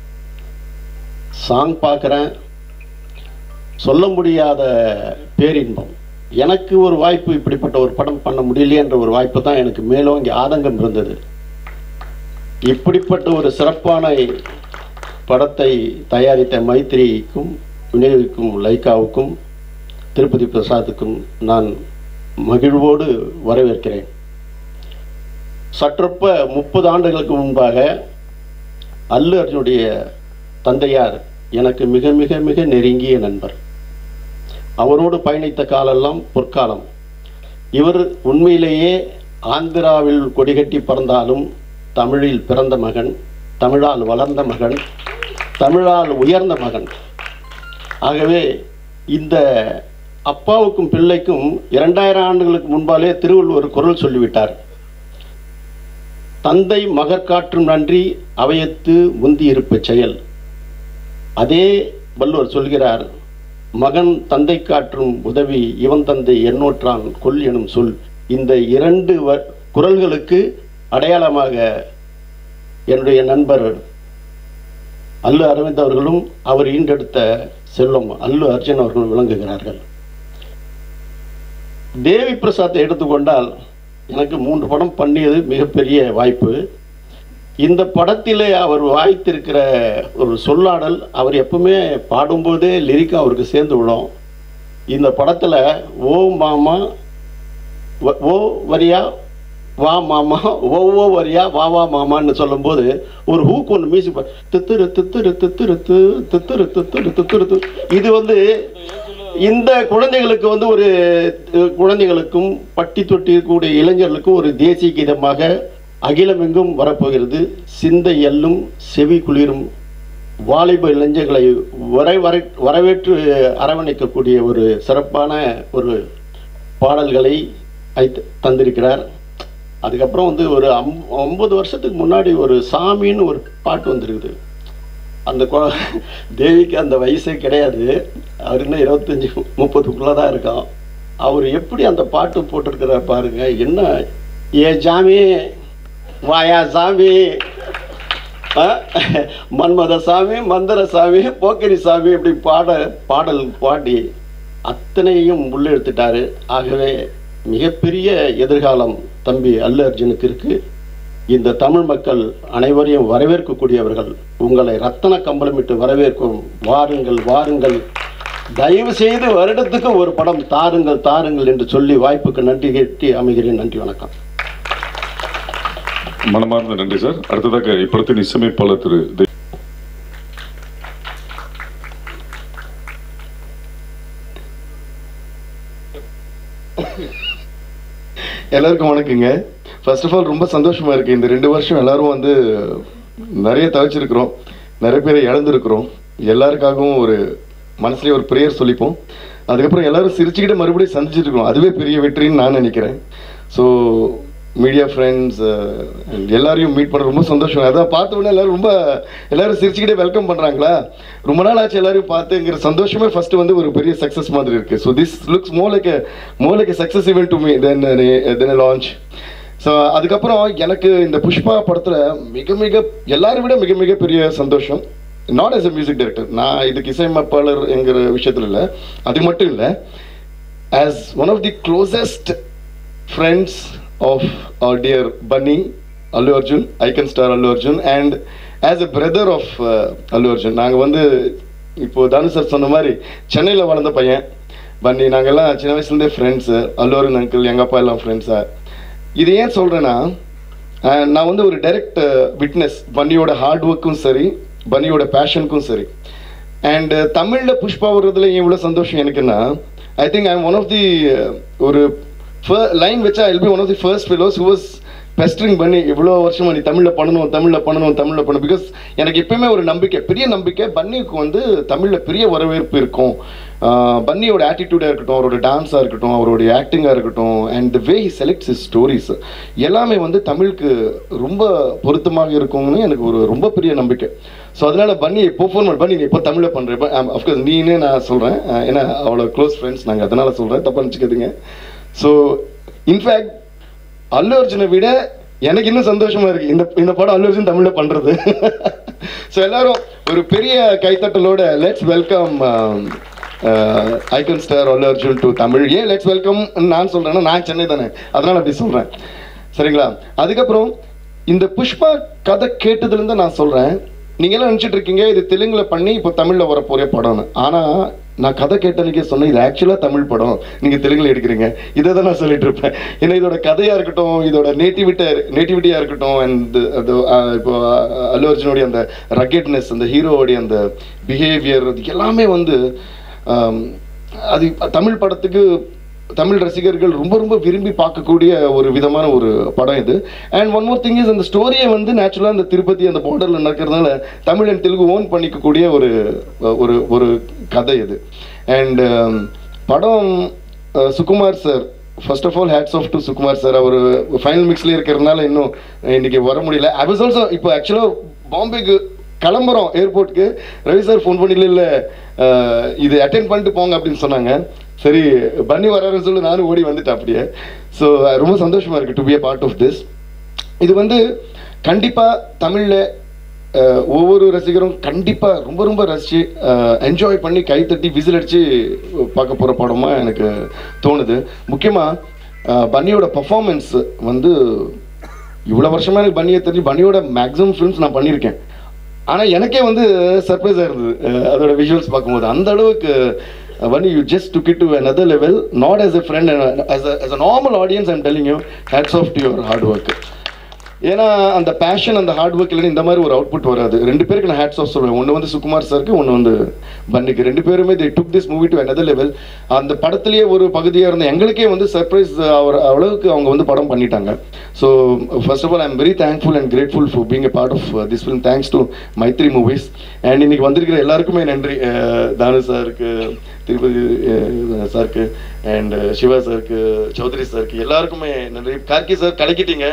Speaker 2: சாங் பார்க்குறேன் சொல்ல முடியாத பேரின்பம் எனக்கு ஒரு வாய்ப்பு இப்படிப்பட்ட ஒரு படம் பண்ண முடியலையேன்ற ஒரு வாய்ப்பு தான் எனக்கு மேலோங்கி ஆதங்கம் இருந்தது இப்படிப்பட்ட ஒரு சிறப்பான படத்தை தயாரித்த மைத்ரிக்கும் விநியோகிக்கும் லைக்காவுக்கும் திருப்பதி பிரசாத்துக்கும் நான் மகிழ்வோடு வரவேற்கிறேன் சற்றொப்ப முப்பது ஆண்டுகளுக்கு முன்பாக அல்லு அர்ஜுனுடைய தந்தையார் எனக்கு மிக மிக மிக நெருங்கிய நண்பர் அவரோடு பயணித்த காலெல்லாம் பொற்காலம் இவர் உண்மையிலேயே ஆந்திராவில் கொடிகட்டி பறந்தாலும் தமிழில் பிறந்த மகன் தமிழால் வளர்ந்த மகன் தமிழால் உயர்ந்த மகன் ஆகவே இந்த அப்பாவுக்கும் பிள்ளைக்கும் இரண்டாயிரம் ஆண்டுகளுக்கு முன்பாலே திருவள்ளுவர் குரல் சொல்லிவிட்டார் தந்தை மகற்காற்றும் நன்றி அவையத்து முந்தி இருப்ப செயல் அதே வள்ளுவர் சொல்கிறார் மகன் தந்தை காற்றும் உதவி இவன் தந்தை எண்ணூற்றான் கொல் எனும் சொல் இந்த இரண்டு வ- குரல்களுக்கு அடையாளமாக என்னுடைய நண்பர் அல்லு அரவிந்த் அவர்களும் அவர் ஈண்டெடுத்த செல்வம் அல்லு அர்ஜுன் அவர்களும் விளங்குகிறார்கள் தேவி பிரசாத்தை எடுத்துக்கொண்டால் எனக்கு மூன்று படம் பண்ணியது மிகப்பெரிய வாய்ப்பு இந்த படத்திலே அவர் வாய்த்திருக்கிற ஒரு சொல்லாடல் அவர் எப்பவுமே பாடும்போதே லிரிக் அவருக்கு சேர்ந்து விடும் இந்த படத்தில் ஓ மாமா வ- ஓ வரியா வா மாமா ஓ ஓ வரியா வா வா மாமான்னு சொல்லும்போது ஒரு ஹூக் ஒன்று மியூசிக் பா- தித்துரு தித்துரு தித்துரு து தித்துரு தித்துரு தித்துரு து இது வந்து இந்த குழந்தைகளுக்கு வந்து ஒரு அஹ், குழந்தைகளுக்கும் பட்டி தொட்டி இருக்கக்கூடிய இளைஞர்களுக்கும் ஒரு தேசிய கீதமாக அகிலமெங்கும் வரப்போகிறது சிந்தை எல்லும் செவி குளிரும் வாலிப இளைஞர்களை வரை வரை வரவேற்று அரவணைக்கக்கூடிய ஒரு சிறப்பான ஒரு பாடல்களை ஐத்- தந்திருக்கிறார் அதுக்கப்புறம் வந்து ஒரு அம் ஒன்பது வருஷத்துக்கு முன்னாடி ஒரு சாமின்னு ஒரு பாட்டு வந்திருக்குது அந்த கொ- தேவிக்கு அந்த வயசே கிடையாது அவர் இன்னும் இருபத்தஞ்சி முப்பதுக்குள்ளே தான் இருக்கான் அவர் எப்படி அந்த பாட்டு போட்டிருக்கிறார் பாருங்க என்ன ஏ ஜாமி வாயா சாமி ஆ? மன்மத சாமி மந்திர சாமி போக்கரி சாமி இப்படி பாட பாடல் பாடி அத்தனையும் உள்ளெடுத்துட்டாரு ஆகவே மிகப்பெரிய எதிர்காலம் தம்பி அல்லு அர்ஜுனுக்கு இருக்கு இந்த தமிழ் மக்கள் அனைவரையும் வரவேற்கக்கூடியவர்கள் உங்களை ரத்தன கம்பளமிட்டு வரவேற்கும் வாருங்கள் வாருங்கள் தயவு செய்து வருடத்துக்கு ஒரு படம் தாருங்கள் தாருங்கள் என்று சொல்லி வாய்ப்புக்கு நன்றி கேட்டி அமைகிறேன் நன்றி வணக்கம்
Speaker 1: மனமார்ந்த நன்றி சார் அடுத்ததாக இப்படத்தின் இசையமைப்பாளர் திரு தெ-
Speaker 6: எல்லாருக்கும் வணக்கங்க ஃபர்ஸ்ட் ஆஃப் ஆல் ரொம்ப சந்தோஷமா இருக்கு இந்த ரெண்டு வருஷம் எல்லாரும் வந்து நிறைய தவிச்சிருக்கிறோம் நிறைய பேரை இழந்திருக்கிறோம் எல்லாருக்காகவும் ஒரு மனசுலயே ஒரு ப்ரேயர் சொல்லிப்போம் அதுக்கப்புறம் எல்லாரும் சிரிச்சுக்கிட்டு மறுபடியும் சந்திச்சுட்டு இருக்கோம் அதுவே பெரிய வெற்றின்னு நான் நினைக்கிறேன் ஸோ மீடியா ஃப்ரெண்ட்ஸ் எல்லாரையும் மீட் பண்ண ரொம்ப சந்தோஷம் அதான் பார்த்த உடனே எல்லாரும் ரொம்ப எல்லாரும் சிரிச்சுக்கிட்டே வெல்கம் பண்ணுறாங்களா ரொம்ப நாள் ஆச்சு எல்லாரையும் பார்த்துங்கிற சந்தோஷமே ஃபர்ஸ்ட் வந்து ஒரு பெரிய சக்ஸஸ் மாதிரி இருக்கு so this looks more like more like success event to me then then launch so அதுக்கப்புறம் எனக்கு இந்த புஷ்பா படத்தில் மிக மிக எல்லாரை விட மிக மிக பெரிய சந்தோஷம் not as a music director நான் இதுக்கு இசையமைப்பாளர் என்கிற விஷயத்தில் இல்லை அது மட்டும் இல்லை as one of the closest friends of our dear Bunny Allu Arjun icon star Allu Arjun and as a brother of Allu Arjun நாங்கள் வந்து இப்போ தானு சார் சொன்ன மாதிரி சென்னையில் வளர்ந்த பையன் பன்னி நாங்கெல்லாம் சின்ன வயசுலேருந்தே ஃப்ரெண்ட்ஸு அல்லு அருண் அங்கிள் எங்கள் அப்பா எல்லாம் ஃப்ரெண்ட்ஸா இது ஏன் சொல்கிறேன்னா நான் வந்து ஒரு டைரக்ட் விட்னஸ் பன்னியோட ஹார்ட் ஒர்க்கும் சரி பன்னியோட பேஷனுக்கும் சரி அண்ட் தமிழில் புஷ்பா வர்றதுல ஏன் இவ்வளோ சந்தோஷம் எனக்குன்னா I think I one of the ஒரு லைன் வச்சா I'll be one of the first fellows who was pestering பண்ணி இவ்வளோ வருஷமா நீ தமிழில் பண்ணணும் தமிழில் பண்ணணும் தமிழில் பண்ணணும் பிகாஸ் எனக்கு எப்பயுமே ஒரு நம்பிக்கை பெரிய நம்பிக்கை பன்னிக்கு வந்து தமிழில் பெரிய வரவேற்பு இருக்கும் ஆஹ் பன்னியோட ஆட்டிடியூடாக இருக்கட்டும் அவரோட டான்ஸாக இருக்கட்டும் அவருடைய ஆக்டிங்காக இருக்கட்டும் and the way he selects his stories எல்லாமே வந்து தமிழுக்கு ரொம்ப பொருத்தமாக இருக்கும்னு எனக்கு ஒரு ரொம்ப பெரிய நம்பிக்கை ஸோ அதனால பன்னி பெர்ஃபார்மன்ஸ் பண்ணி நீ இப்போ தமிழில் பண்ணுறேன் அஃப்கோர்ஸ் நீனே நான் சொல்கிறேன் ஏன்னா அவ்வளோ க்ளோஸ் ஃப்ரெண்ட்ஸ் நாங்கள் அதனால சொல்கிறேன் தப்பா நினச்சிக்காதீங்க ஸோ இன்ஃபேக்ட் அல்லு அர்ஜுனை விட எனக்கு இன்னும் சந்தோஷமா இருக்கு இந்த இந்த படம் அல்லு அர்ஜுன் தமிழ்ல பண்றது ஸோ எல்லாரும் ஒரு பெரிய கைத்தட்டலோட let's welcome icon star Allu Arjun to Tamil ஏன் லெட்ஸ் வெல்கம் நான் சொல்றேன்னா நான் சென்னை தானே அதனால அப்படி சொல்றேன் சரிங்களா அதுக்கப்புறம் இந்த புஷ்பா கதை கேட்டதுலேருந்து நான் சொல்றேன் நீங்க எல்லாம் நினைச்சிட்டு இருக்கீங்க இது தெலுங்குல பண்ணி இப்போ தமிழ்ல வர போற படம்னு ஆனா நான் கதை கேட்டனுக்கே சொன்னேன் இது ஆக்சுவலா தமிழ் படம் நீங்க தெலுங்குல எடுக்கிறீங்க இதை தான் நான் சொல்லிட்டு இருப்பேன் ஏன்னா இதோட கதையா இருக்கட்டும் இதோட நேட்டிவிட்ட நேட்டிவிட்டியா இருக்கட்டும் அண்ட் அது அஹ், இப்போ அஹ், அல்லு அர்ஜுனோடைய அந்த ரக்கெட்னஸ் அந்த ஹீரோவோடைய அந்த பிஹேவியர் அது எல்லாமே வந்து ஆம், அது தமிழ் படத்துக்கு தமிழ் ரசிகர்கள் ரொம்ப ரொம்ப விரும்பி பார்க்கக்கூடிய ஒரு விதமான ஒரு படம் இது and one more thing is அந்த ஸ்டோரியை வந்து நேச்சுரலாக அந்த திருப்பதி அந்த பார்டரில் நடக்கிறதுனால தமிழ் அண்ட் தெலுங்கு ஓன் பண்ணிக்கக்கூடிய ஒரு ஒரு ஒரு கதை இது அண்ட் படம் அஹ், Sukumar sir first of all hats off to Sukumar sir அவர் ஃபைனல் மிக்ஸ்ல இருக்கிறதுனால இன்னும் இன்னைக்கு வர முடியல ஐ வாஸ் ஆல்சோ இப்போ ஆக்சுவலாக பாம்பேக்கு கிளம்புறோம் ஏர்போர்ட்டுக்கு ரவி சார் ஃபோன் பண்ணி இல்லை இது அட்டென்ட் பண்ணிட்டு போங்க அப்படின்னு சொன்னாங்க சரி பன்னி வராருன்னு சொல்லி நானும் ஓடி வந்துட்டேன் அப்படியே ஸோ ரொம்ப சந்தோஷமா இருக்கு to be a part of this இது வந்து கண்டிப்பா தமிழ்ல அஹ், ஒவ்வொரு ரசிகரும் கண்டிப்பா ரொம்ப ரொம்ப ரசிச்சு என்ஜாய் பண்ணி கைத்தட்டி விசில் அடிச்சு பார்க்க போற படமா எனக்கு தோணுது முக்கியமா அஹ், பன்னியோட பர்ஃபார்மன்ஸ் வந்து இவ்வளோ வருஷமா எனக்கு பன்னியை தெரிஞ்சு பன்னியோட மேக்ஸிமம் ஃபிலிம்ஸ் நான் பண்ணியிருக்கேன் ஆனால் எனக்கே வந்து சர்ப்ரைஸாக இருந்தது அஹ் அதோட விஷுவல்ஸ் பார்க்கும்போது அந்த அளவுக்கு when you just took it to another level not as a friend and as a, as a normal audience i'm telling you hats off to your hard work ஏன்னா அந்த பேஷன் அந்த ஹார்ட் ஒர்க் இல்லைன்னு இந்த மாதிரி ஒரு output வராது ரெண்டு பேருக்கு நான் ஹேட்ஸ் ஆஃப் சொல்லுவேன் ஒன்று வந்து சுகுமார் சாருக்கு ஒன்று வந்து பன்னிக்கு ரெண்டு பேருமே they took this movie to another level அந்த படத்துலேயே ஒரு பகுதியாக இருந்த எங்களுக்கே வந்து சர்ப்ரைஸ் அவர் அளவுக்கு அவங்க வந்து படம் பண்ணிட்டாங்க so first of all I'm very thankful and grateful for being a part of this film thanks to Mythri Movies and இன்னைக்கு வந்திருக்கிற எல்லாருக்குமே நன்றி அஹ், தானு சாருக்கு திருப்பதி அஹ், சாருக்கு அண்ட் சிவா சாருக்கு சௌத்ரி சாருக்கு எல்லாருக்குமே நன்றி கார்கி சார் கலக்கிட்டீங்க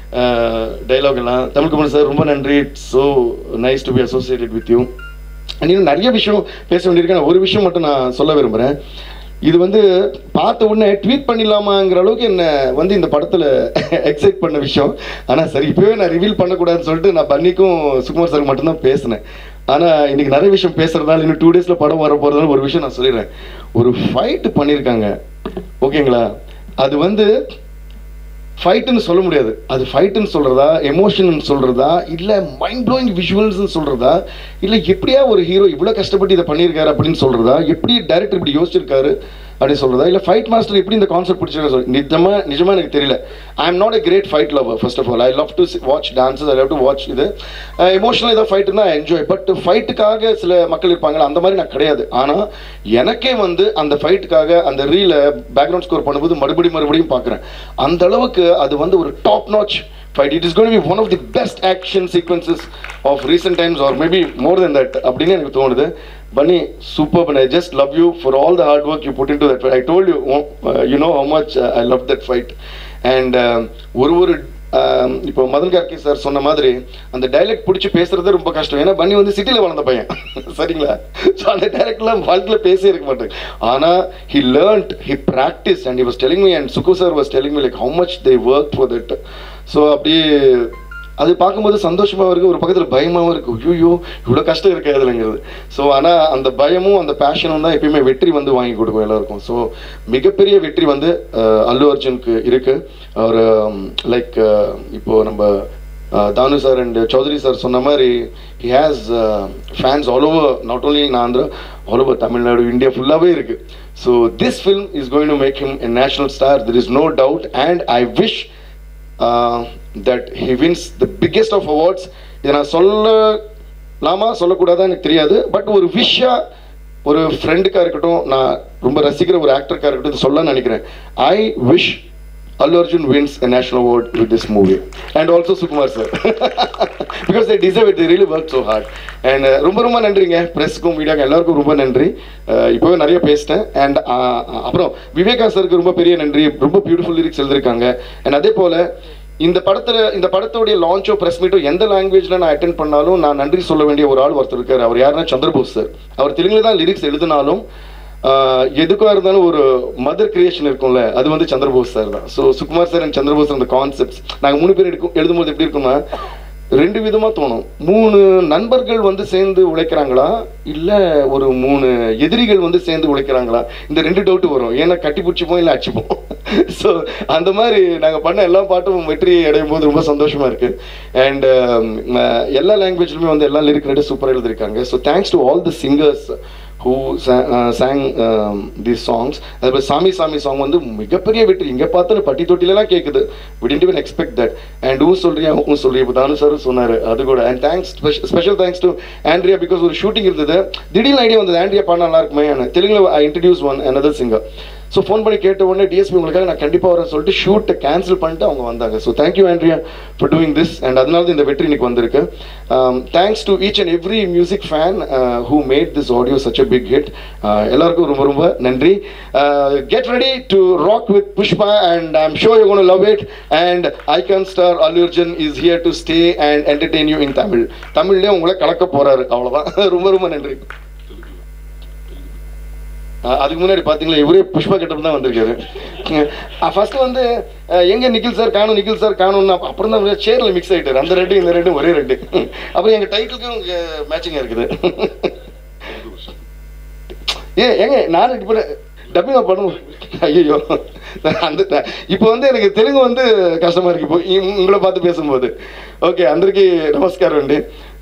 Speaker 6: டைலாக் எல்லாம் தமிழ்குமரன் சார் ரொம்ப நன்றி it's so nice to be associated with you இன்னும் நிறைய விஷயம் பேச வேண்டியிருக்கேன் ஒரு விஷயம் மட்டும் நான் சொல்ல விரும்புகிறேன் இது வந்து பார்த்த உடனே ட்வீட் பண்ணிடலாமாங்கிற அளவுக்கு என்ன வந்து இந்த படத்தில் எக்ஸைட் பண்ண விஷயம் ஆனால் சரி இப்போவே நான் ரிவீல் பண்ணக்கூடாதுன்னு சொல்லிட்டு நான் பன்னிக்கும் சுகுமார் சார் மட்டும்தான் பேசினேன் ஆனால் இன்னைக்கு நிறைய விஷயம் பேசுறதுனால இன்னும் டூ டேஸில் படம் வர போகிறதுனால ஒரு விஷயம் நான் சொல்லிடுறேன் ஒரு ஃபைட்டு பண்ணியிருக்காங்க ஓகேங்களா அது வந்து ஃபைட்டுன்னு சொல்ல முடியாது அது ஃபைட்டுன்னு சொல்றதா எமோஷன் சொல்றதா இல்ல மைண்ட் ப்ளோயிங் விஷுவல்ஸ்னு சொல்றதா இல்ல எப்படியா ஒரு ஹீரோ இவ்வளவு கஷ்டப்பட்டு இதை பண்ணியிருக்காரு அப்படின்னு சொல்றதா எப்படி டைரக்டர் இப்படி யோசிச்சிருக்காரு அப்படின்னு சொல்றதா இல்ல ஃபைட் மாஸ்டர் எப்படி இந்த கான்செப்ட் பிடிச்சிருக்காரு சொல்லி நிஜமா நிஜமா எனக்கு தெரியல I am not a great fight lover first of all I love to watch dances I love to watch இது எமோஷனல் ஏதாவது ஃபைட் இருந்தால் என்ஜாய் பட் ஃபைட்டுக்காக சில மக்கள் இருப்பாங்களா அந்த மாதிரி நான் கிடையாது ஆனால் எனக்கே வந்து அந்த ஃபைட்டுக்காக அந்த ரீல பேக்ரவுண்ட் ஸ்கோர் பண்ணும்போது மறுபடியும் மறுபடியும் பார்க்குறேன் அந்த அளவுக்கு அது வந்து ஒரு top notch fight. It is going to be one of the best action sequences of recent times, or maybe more than that. அப்படின்னு எனக்கு தோணுது Bunny super and I just love you for all the hard work you put into that fight. I told you, uh, you know how much uh, I love that fight. And um, ஒரு ஒரு um, இப்போ Madan Gargi sir சொன்ன மாதிரி அந்த dialect பிடிச்சி பேசுறது ரொம்ப கஷ்டம் ஏன்னா பன்னி வந்து சிட்டியில் வளர்ந்த பையன் சரிங்களா ஸோ அந்த டைரக்ட்லாம் வாழ்க்கையில் பேசி இருக்க மாட்டேன் ஆனால் he learnt he practice and he was telling me and Suku sir was telling me like how much they work for that so அப்படியே அது பார்க்கும்போது சந்தோஷமாகவும் இருக்குது ஒரு பக்கத்தில் பயமாகவும் இருக்குது ஐயோ இவ்வளோ கஷ்டம் இருக்கு அதுலங்கிறது ஸோ ஆனால் அந்த பயமும் அந்த பேஷனும் தான் எப்பயுமே வெற்றி வந்து வாங்கி கொடுக்கும் எல்லாருக்கும் ஸோ மிகப்பெரிய வெற்றி வந்து அஹ், அல்லு அர்ஜுனுக்கு இருக்கு அவர் லைக் இப்போ நம்ம அஹ், தானு சார் அண்ட் சௌத்ரி சார் சொன்ன மாதிரி he has fans all over not only in Andhra all over Tamil Nadu India ஃபுல்லாகவே இருக்கு so this film is going to make him a national star there is no doubt and I wish that he wins the biggest of awards இதை நான் சொல்லலாமா சொல்லக்கூடாதா எனக்கு தெரியாது but ஒரு விஷா ஒரு ஃப்ரெண்டுக்காக இருக்கட்டும் நான் ரொம்ப ரசிக்கிற ஒரு ஆக்டருக்காக இருக்கட்டும் இது சொல்ல நினைக்கிறேன் I wish Allu Arjun wins a national award with this movie. And also Sukumar sir. Because they deserve it, they really worked so hard. And uh, ரொம்ப ரொம்ப நன்றிங்க ப்ரெஸ்க்கும் மீடியாக்கும் எல்லாருக்கும் ரொம்ப நன்றி Uh, இப்போவே நிறைய பேசிட்டேன் அண்ட் அப்புறம் விவேகா சருக்கு ரொம்ப பெரிய நன்றி ரொம்ப பியூட்டிஃபுல் லிரிக்ஸ் எழுதிருக்காங்க அண்ட் அதே போல் இந்த படத்துல இந்த படத்தோடைய லான்ச்சோ பிரஸ் மீட்டோ எந்த லாங்குவேஜ்ல நான் அட்டென்ட் பண்ணாலும் நான் நன்றி சொல்ல வேண்டிய ஒரு ஆள் ஒருத்தர் இருக்காரு அவர் யாருன்னா சந்திரபோஸ் சார் அவர் தெலுங்குல தான் லிரிக்ஸ் எழுதினாலும் ஆஹ், எதுக்கா இருந்தாலும் ஒரு மதர் கிரியேஷன் இருக்கும்ல அது வந்து சந்திரபோஸ் சார் தான் so Sukumar sir and Chandrabose அந்த கான்செப்ட்ஸ் நாங்கள் மூணு பேர் எடுக்கும் எழுதும்போது எப்படி இருக்கும்னா ரெண்டு விதமா தோணும் மூணு நண்பர்கள் வந்து சேர்ந்து உழைக்கிறாங்களா இல்ல ஒரு மூணு எதிரிகள் வந்து சேர்ந்து உழைக்கிறாங்களா இந்த ரெண்டு டவுட் வரும் ஏன்னா கட்டி பிடிச்சிப்போம் இல்ல அடிச்சுப்போம் ஸோ அந்த மாதிரி நாங்க பண்ண எல்லா பாட்டும் வெற்றி அடையும் போது ரொம்ப சந்தோஷமா இருக்கு அண்ட் எல்லா லாங்குவேஜ்லுமே வந்து எல்லா லிரிக் ரெண்டு சூப்பராக எழுதிருக்காங்க so thanks to all the singers who sang these songs அதுபோல் சாமி சாமி சாங் வந்து மிகப்பெரிய வெற்றி இங்கே பார்த்து பட்டி தொட்டிலலாம் கேட்குது didn't even expect that and ஊ சொல்றியா ஊ சொல்றியா இப்போ தானு சார் சொன்னார் அது கூட and thanks special thanks to Andrea because ஒரு ஷூட்டிங் இருந்தது திடீர்னு ஐடியா வந்தது ஆண்ட்ரியா பாடினா நல்லா இருக்குமே தெலுங்குல I introduce one another singer so phone பண்ணி கேட்ட உடனே டிஎஸ்பி உங்களுக்காக நான் கண்டிப்பாக வரேன் சொல்லிட்டு ஷூட்டை கேன்சல் பண்ணிட்டு அவங்க வந்தாங்க so thank you Andrea for doing this and அதனால தான் இந்த வெற்றி இன்னைக்கு வந்திருக்கு thanks to each and every music fan who made this audio such a big hit எல்லாருக்கும் ரொம்ப ரொம்ப நன்றி get ready to rock with Pushpa and I am sure you gonna love it and icon star Allu Arjun is here to stay and entertain you in Tamil தமிழ்லேயே உங்களை கலக்க போறாரு அவ்வளோதான் ரொம்ப ரொம்ப நன்றி அஹ் அதுக்கு முன்னாடி பாத்தீங்களா இவரே புஷ்பா கெட்டப் தான் வந்திருக்காரு ஃபர்ஸ்ட் வந்து அஹ் எங்க நிக்கில் சார் காணும் நிக்கில் சார் காணும்னு அப்ப- அப்புறம் தான் சேர்ல மிக்ஸ் ஆயிட்டாரு அந்த ரெண்டு இந்த ரெண்டும் ஒரே ரெண்டு அப்புறம் எங்க டைட்டிலுக்கும் மேட்சிங்கா இருக்குது ஏ ஏங்க நான் இப்போ டப்பிங் பண்ணுவோம் ஐயோ அந்த இப்போ வந்து எனக்கு தெலுங்கு வந்து கஷ்டமா இருக்கு இப்போ இ- உங்களை பார்த்து பேசும்போது ఓకే అందరికీ నమస్కారం అండి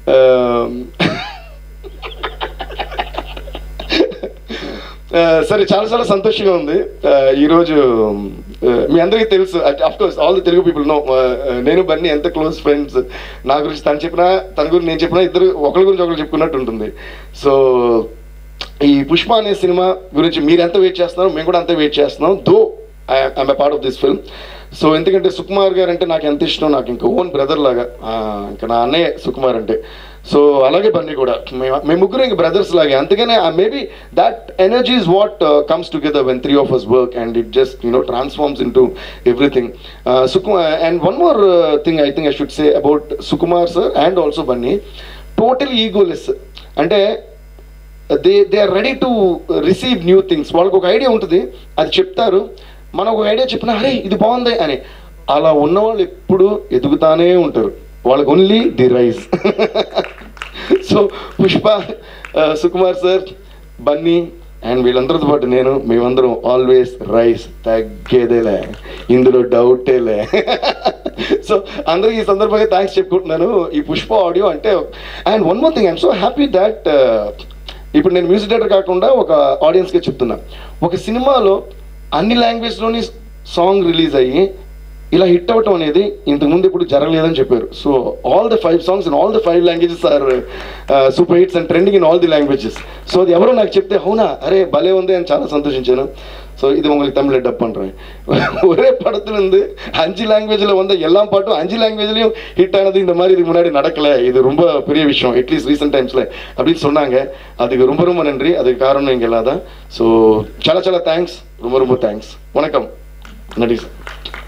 Speaker 6: ఆ, సరే చాలా చాలా సంతోషంగా ఉంది ఆ, ఈరోజు ఆ, మీ అందరికీ తెలుసు of course all the Telugu people know నేను బన్నీ ఎంత క్లోజ్ ఫ్రెండ్స్ నా గురించి తను చెప్పినా తన గురించి నేను చెప్పినా ఇద్దరు ఒకరి గురించి ఒకరు చెప్పుకున్నట్టు ఉంటుంది సో ఈ పుష్ప అనే సినిమా గురించి మీరు ఎంత వెయిట్ చేస్తున్నారో మేము కూడా అంతే వెయిట్ చేస్తున్నాం though I'm a part of this film so ఎందుకంటే సుకుమార్ గారు అంటే నాకు ఎంత ఇష్టం నాకు ఇంకా ఓన్ బ్రదర్ లాగా ఆ, ఇంకా నా అన్నయ్య సుకుమార్ అంటే సో అలాగే బన్నీ కూడా మేము మేము ముగ్గురు ఇంక బ్రదర్స్ లాగే అందుకనే maybe that energy is what comes together when three of us work and it just you know transforms into everything Sukumar and one more thing I think I should say about Sukumar sir and also Bunny total egoless అంటే they they are ready to receive new things వాళ్ళకి ఒక idea ఉంటుంది అది చెప్తారు మనం ఒక idea చెప్పినా అరే ఇది బాగుంది అని అలా ఉన్నవాళ్ళు ఎప్పుడు ఎదుగుతానే ఉంటారు వాళ్ళకి only the rise so Pushpa Sukumar sir Bunny and వీళ్ళందరితో పాటు నేను మేమందరం ఆల్వేస్ రైస్ తగ్గేదేలే ఇందులో డౌటేలే సో అందరికి ఈ సందర్భంగా థ్యాంక్స్ చెప్పుకుంటున్నాను ఈ పుష్ప ఆడియో అంటే and one more thing I'm so happy that ఇప్పుడు నేను మ్యూజిక్ డైరెక్టర్ కాకుండా ఒక ఆడియన్స్కి చెప్తున్నా ఒక సినిమాలో అన్ని లాంగ్వేజ్లోని సాంగ్ రిలీజ్ అయ్యి ఇలా హిట్ అవ్వటం అనేది ఇంతకు ముందు ఇప్పుడు జరగలేదని చెప్పారు so all the five songs in all the five languages are super hits and trending in all the languages so అది ఎవరో నాకు చెప్తే అవునా అరే భలే ఉంది అని చాలా సంతోషించాను ஸோ இது உங்களுக்கு தமிழில் டப் பண்ணுறேன் ஒரே படத்துலேருந்து அஞ்சு லாங்குவேஜில் வந்த எல்லா பாட்டும் அஞ்சு லாங்குவேஜ்லையும் ஹிட் ஆனது இந்த மாதிரி இதுக்கு முன்னாடி நடக்கலை இது ரொம்ப பெரிய விஷயம் அட்லீஸ்ட் ரீசெண்ட் டைம்ஸில் அப்படின்னு சொன்னாங்க அதுக்கு ரொம்ப ரொம்ப நன்றி அதுக்கு காரணம் இங்கே எல்லாம் தான் ஸோ చాలా చాలా థ్యాంక్స్ ரொம்ப ரொம்ப థ్యాంక్స్ வணக்கம் நன்றி சார்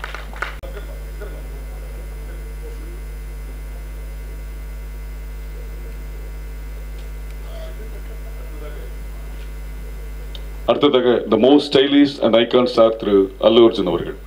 Speaker 1: அடுத்ததாக the most stylish and icon star திரு அல்லு அர்ஜுன் அவர்கள்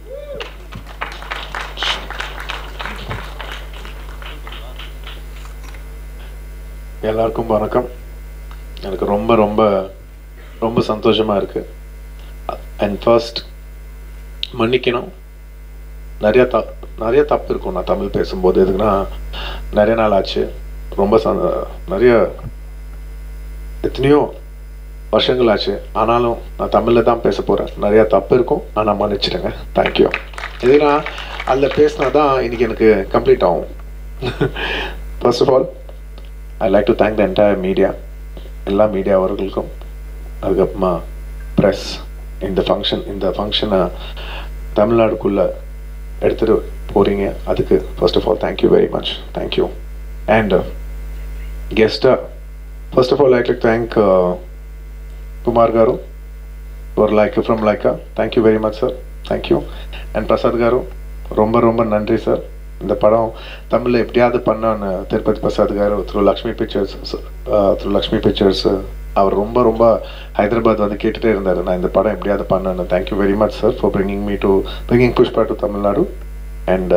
Speaker 4: எல்லாருக்கும் வணக்கம் எனக்கு ரொம்ப ரொம்ப ரொம்ப சந்தோஷமா இருக்கு அண்ட் ஃபர்ஸ்ட் மன்னிக்கணும் நிறைய த நிறைய தப்பு இருக்கும் நான் தமிழ் பேசும்போது எதுக்குன்னா நிறைய நாள் ஆச்சு ரொம்ப சந்த நிறைய எத்தனையோ வருஷங்கள் ஆச்சு ஆனாலும் நான் தமிழில் தான் பேச போகிறேன் நிறையா தப்பு இருக்கும் ஆனால் மன்னிச்சிடுங்க தேங்க்யூ எதுனா அதில் பேசினா தான் இன்னைக்கு எனக்கு கம்ப்ளீட் ஆகும் first of all I like to thank the entire media எல்லா மீடியா அவர்களுக்கும் அதுக்கப்புறமா ப்ரெஸ் இந்த ஃபங்க்ஷன் இந்த ஃபங்க்ஷனை தமிழ்நாடுக்குள்ளே
Speaker 7: எடுத்துகிட்டு போகிறீங்க அதுக்கு first of all thank you very much thank you and గెస్టా first of all I like thank Kumar garu ஒரு like from Lyca thank you very much sir thank you and Prasad garu ரொம்ப ரொம்ப நன்றி சார் இந்த படம் தமிழில் எப்படியாவது பண்ணான்னு திருப்பதி பிரசாத் காரு த்ரூ லக்ஷ்மி பிக்சர்ஸ் த்ரூ லக்ஷ்மி பிக்சர்ஸ் அவர் ரொம்ப ரொம்ப ஹைதராபாத் வந்து கேட்டுகிட்டே இருந்தார் நான் இந்த படம் எப்படியாவது பண்ணேன்னு thank you very much sir for bringing me to bringing Pushpa to Tamil Nadu and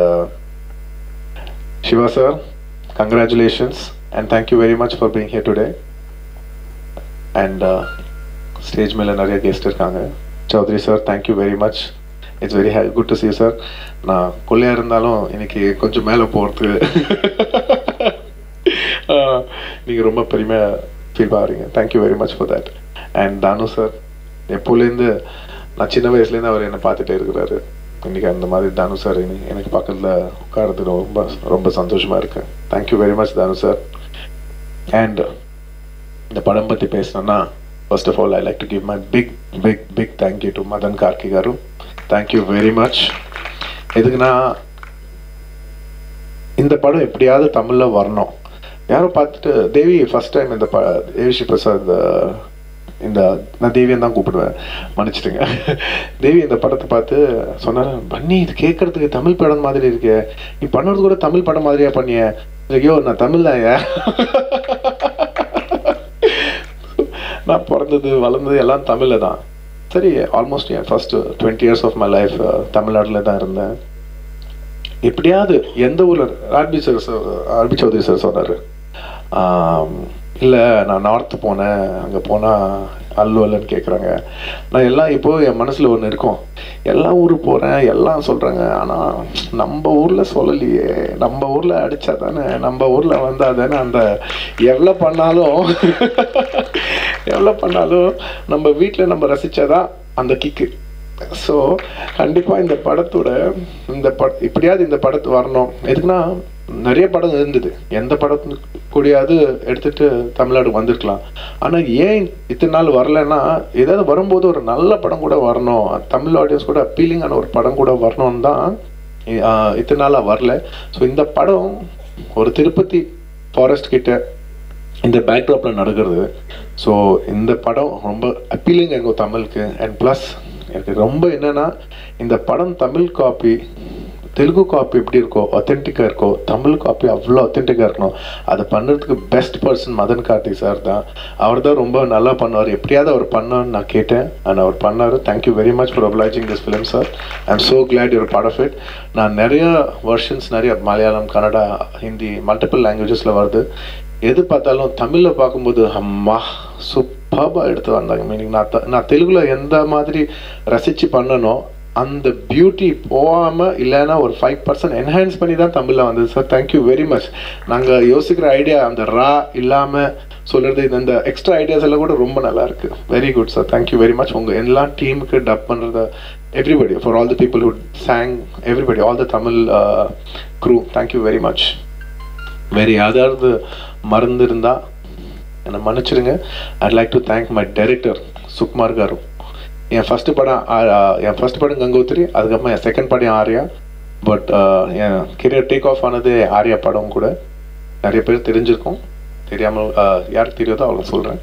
Speaker 7: Siva sir congratulations and thank you very much for being here today and uh, stage மேலே நிறைய கெஸ்ட் இருக்காங்க Chowdary sir thank you very much it's very high good to see sir நான் கொள்ளையாக இருந்தாலும் இன்னைக்கு கொஞ்சம் மேலே போகிறதுக்கு நீங்கள் ரொம்ப பெருமையாக ஃபீல் ஆகிறீங்க thank you very much for that and Thanu sir எப்போலேருந்து நான் சின்ன வயசுலேருந்து அவர் என்னை பார்த்துட்டே இருக்கிறாரு இன்னைக்கு அந்த மாதிரி தானு சார் இனி- எனக்கு பக்கத்தில் உட்காரது ரொம்ப ரொம்ப சந்தோஷமாக இருக்கு thank you very much Thanu sir and இந்த படம் பற்றி பேசணும்னா first of all I like to give my big big big thank you to Madhan Karky garu thank you very much எதுக்குன்னா இந்த படம் எப்படியாவது தமிழில் வரணும் யாரோ பார்த்துட்டு தேவி ஃபர்ஸ்ட் டைம் இந்த ப தேவி ஸ்ரீ பிரசாத் அஹ், இந்த நான் தேவியன் தான் கூப்பிடுவேன் மன்னிச்சிடுங்க தேவி இந்த படத்தை பார்த்து சொன்னாரு பண்ணி இது கேட்கறதுக்கு தமிழ் படம் மாதிரி இருக்கே நீ பண்ணுறது கூட தமிழ் படம் மாதிரியா பண்ணிய ஐயோ நான் தமிழ் தான் நான் பிறந்தது வளர்ந்தது எல்லாம் தமிழில் தான் சரி ஆல்மோஸ்ட் என் first twenty years of my life தமிழ்நாட்டில் தான் இருந்தேன் எப்படியாவது எந்த ஊரில் RB sir RB Chowdary sir சொன்னார் இல்லை நான் நார்த்து போனேன் அங்கே போனால் அல்லு அல்லன்னு கேட்குறாங்க நான் எல்லாம் இப்போ என் மனசில் ஒன்று இருக்கும் எல்லா ஊருக்கு போகிறேன் எல்லாம் சொல்கிறாங்க ஆனால் நம்ம ஊரில் சொல்லலையே நம்ம ஊரில் அடித்தா தானே நம்ம ஊரில் வந்தால் தானே அந்த எவ்வளோ பண்ணாலும் எவ்வளோ பண்ணாலும் நம்ம வீட்டில் நம்ம ரசித்தாதான் அந்த கிக்கு ஸோ கண்டிப்பாக இந்த படத்தோட இந்த பட இப்படியாவது இந்த படத்து வரணும் எதுக்குன்னா நிறைய படம் இருந்தது எந்த படத்து கூடயாவது எடுத்துட்டு தமிழ்நாடு வந்திருக்கலாம் ஆனால் ஏன் இத்தனை நாள் வரலைன்னா ஏதாவது வரும்போது ஒரு நல்ல படம் கூட வரணும் தமிழ் ஆடியன்ஸ் கூட அப்பீலிங்கான ஒரு படம் கூட வரணும்னு தான் ஆஹ், இத்தனை நாளாக வரல ஸோ இந்த படம் ஒரு திருப்பதி ஃபாரஸ்ட் கிட்ட இந்த பேக்ட்ராப்பில் நடக்கிறது ஸோ இந்த படம் ரொம்ப அப்பீலிங் எங்கள் தமிழுக்கு அண்ட் ப்ளஸ் எனக்கு ரொம்ப என்னன்னா இந்த படம் தமிழ் காப்பி தெலுங்கு காப்பி எப்படி இருக்கோ ஒத்தென்டிக்காக இருக்கோ தமிழ் காப்பி அவ்வளோ ஒத்தென்டிக்காக இருக்கணும் அதை பண்ணுறதுக்கு best person Madhan Karthik sir தான் அவர் தான் ரொம்ப நல்லா பண்ணுவார் எப்படியாவது அவர் பண்ணான்னு நான் கேட்டேன் அண்ட் அவர் பண்ணார் thank you very much for obliging this film sir I am so glad you're part of it நான் நிறைய வெர்ஷன்ஸ் நிறைய மலையாளம் கன்னடா ஹிந்தி மல்டிபிள் லாங்குவேஜஸில் வருது எது பார்த்தாலும் தமிழில் பார்க்கும்போது அம்மா சூப்பராக எடுத்து வந்தாங்க மீனிங் நான் த- நான் தெலுங்குல எந்த மாதிரி ரசித்து பண்ணனோ அந்த பியூட்டி போகாமல் இல்லைன்னா ஒரு ஃபைவ் பர்சன்ட் என்ஹான்ஸ் பண்ணி தான் தமிழில் வந்தது சார் தேங்க்யூ வெரி மச் நாங்கள் யோசிக்கிற ஐடியா அந்த ரா இல்லாமல் சொல்கிறது இது இந்த எக்ஸ்ட்ரா ஐடியாஸ் எல்லாம் கூட ரொம்ப நல்லா இருக்கு very good sir thank you very much உங்கள் எல்லா டீமுக்கு டப் பண்ணுறத everybody for all the people who sang everybody all the Tamil crew thank you very much வேறு யாராவது மறந்து இருந்தால் என்னை மன்னிச்சிடுங்க I'd like to thank my director Sukumar garu என் ஃபஸ்ட்டு படம் ஆ- ஆ, என் ஃபஸ்ட் படம் கங்கோத்திரி அதுக்கப்புறம் என் செகண்ட் படம் ஆர்யா பட் என் கெரியர் டேக் ஆஃப் ஆனது ஆர்யா படம் கூட நிறைய பேர் தெரிஞ்சிருக்கும் தெரியாமல் யாருக்கு தெரியாதோ அவ்வளோ சொல்கிறேன்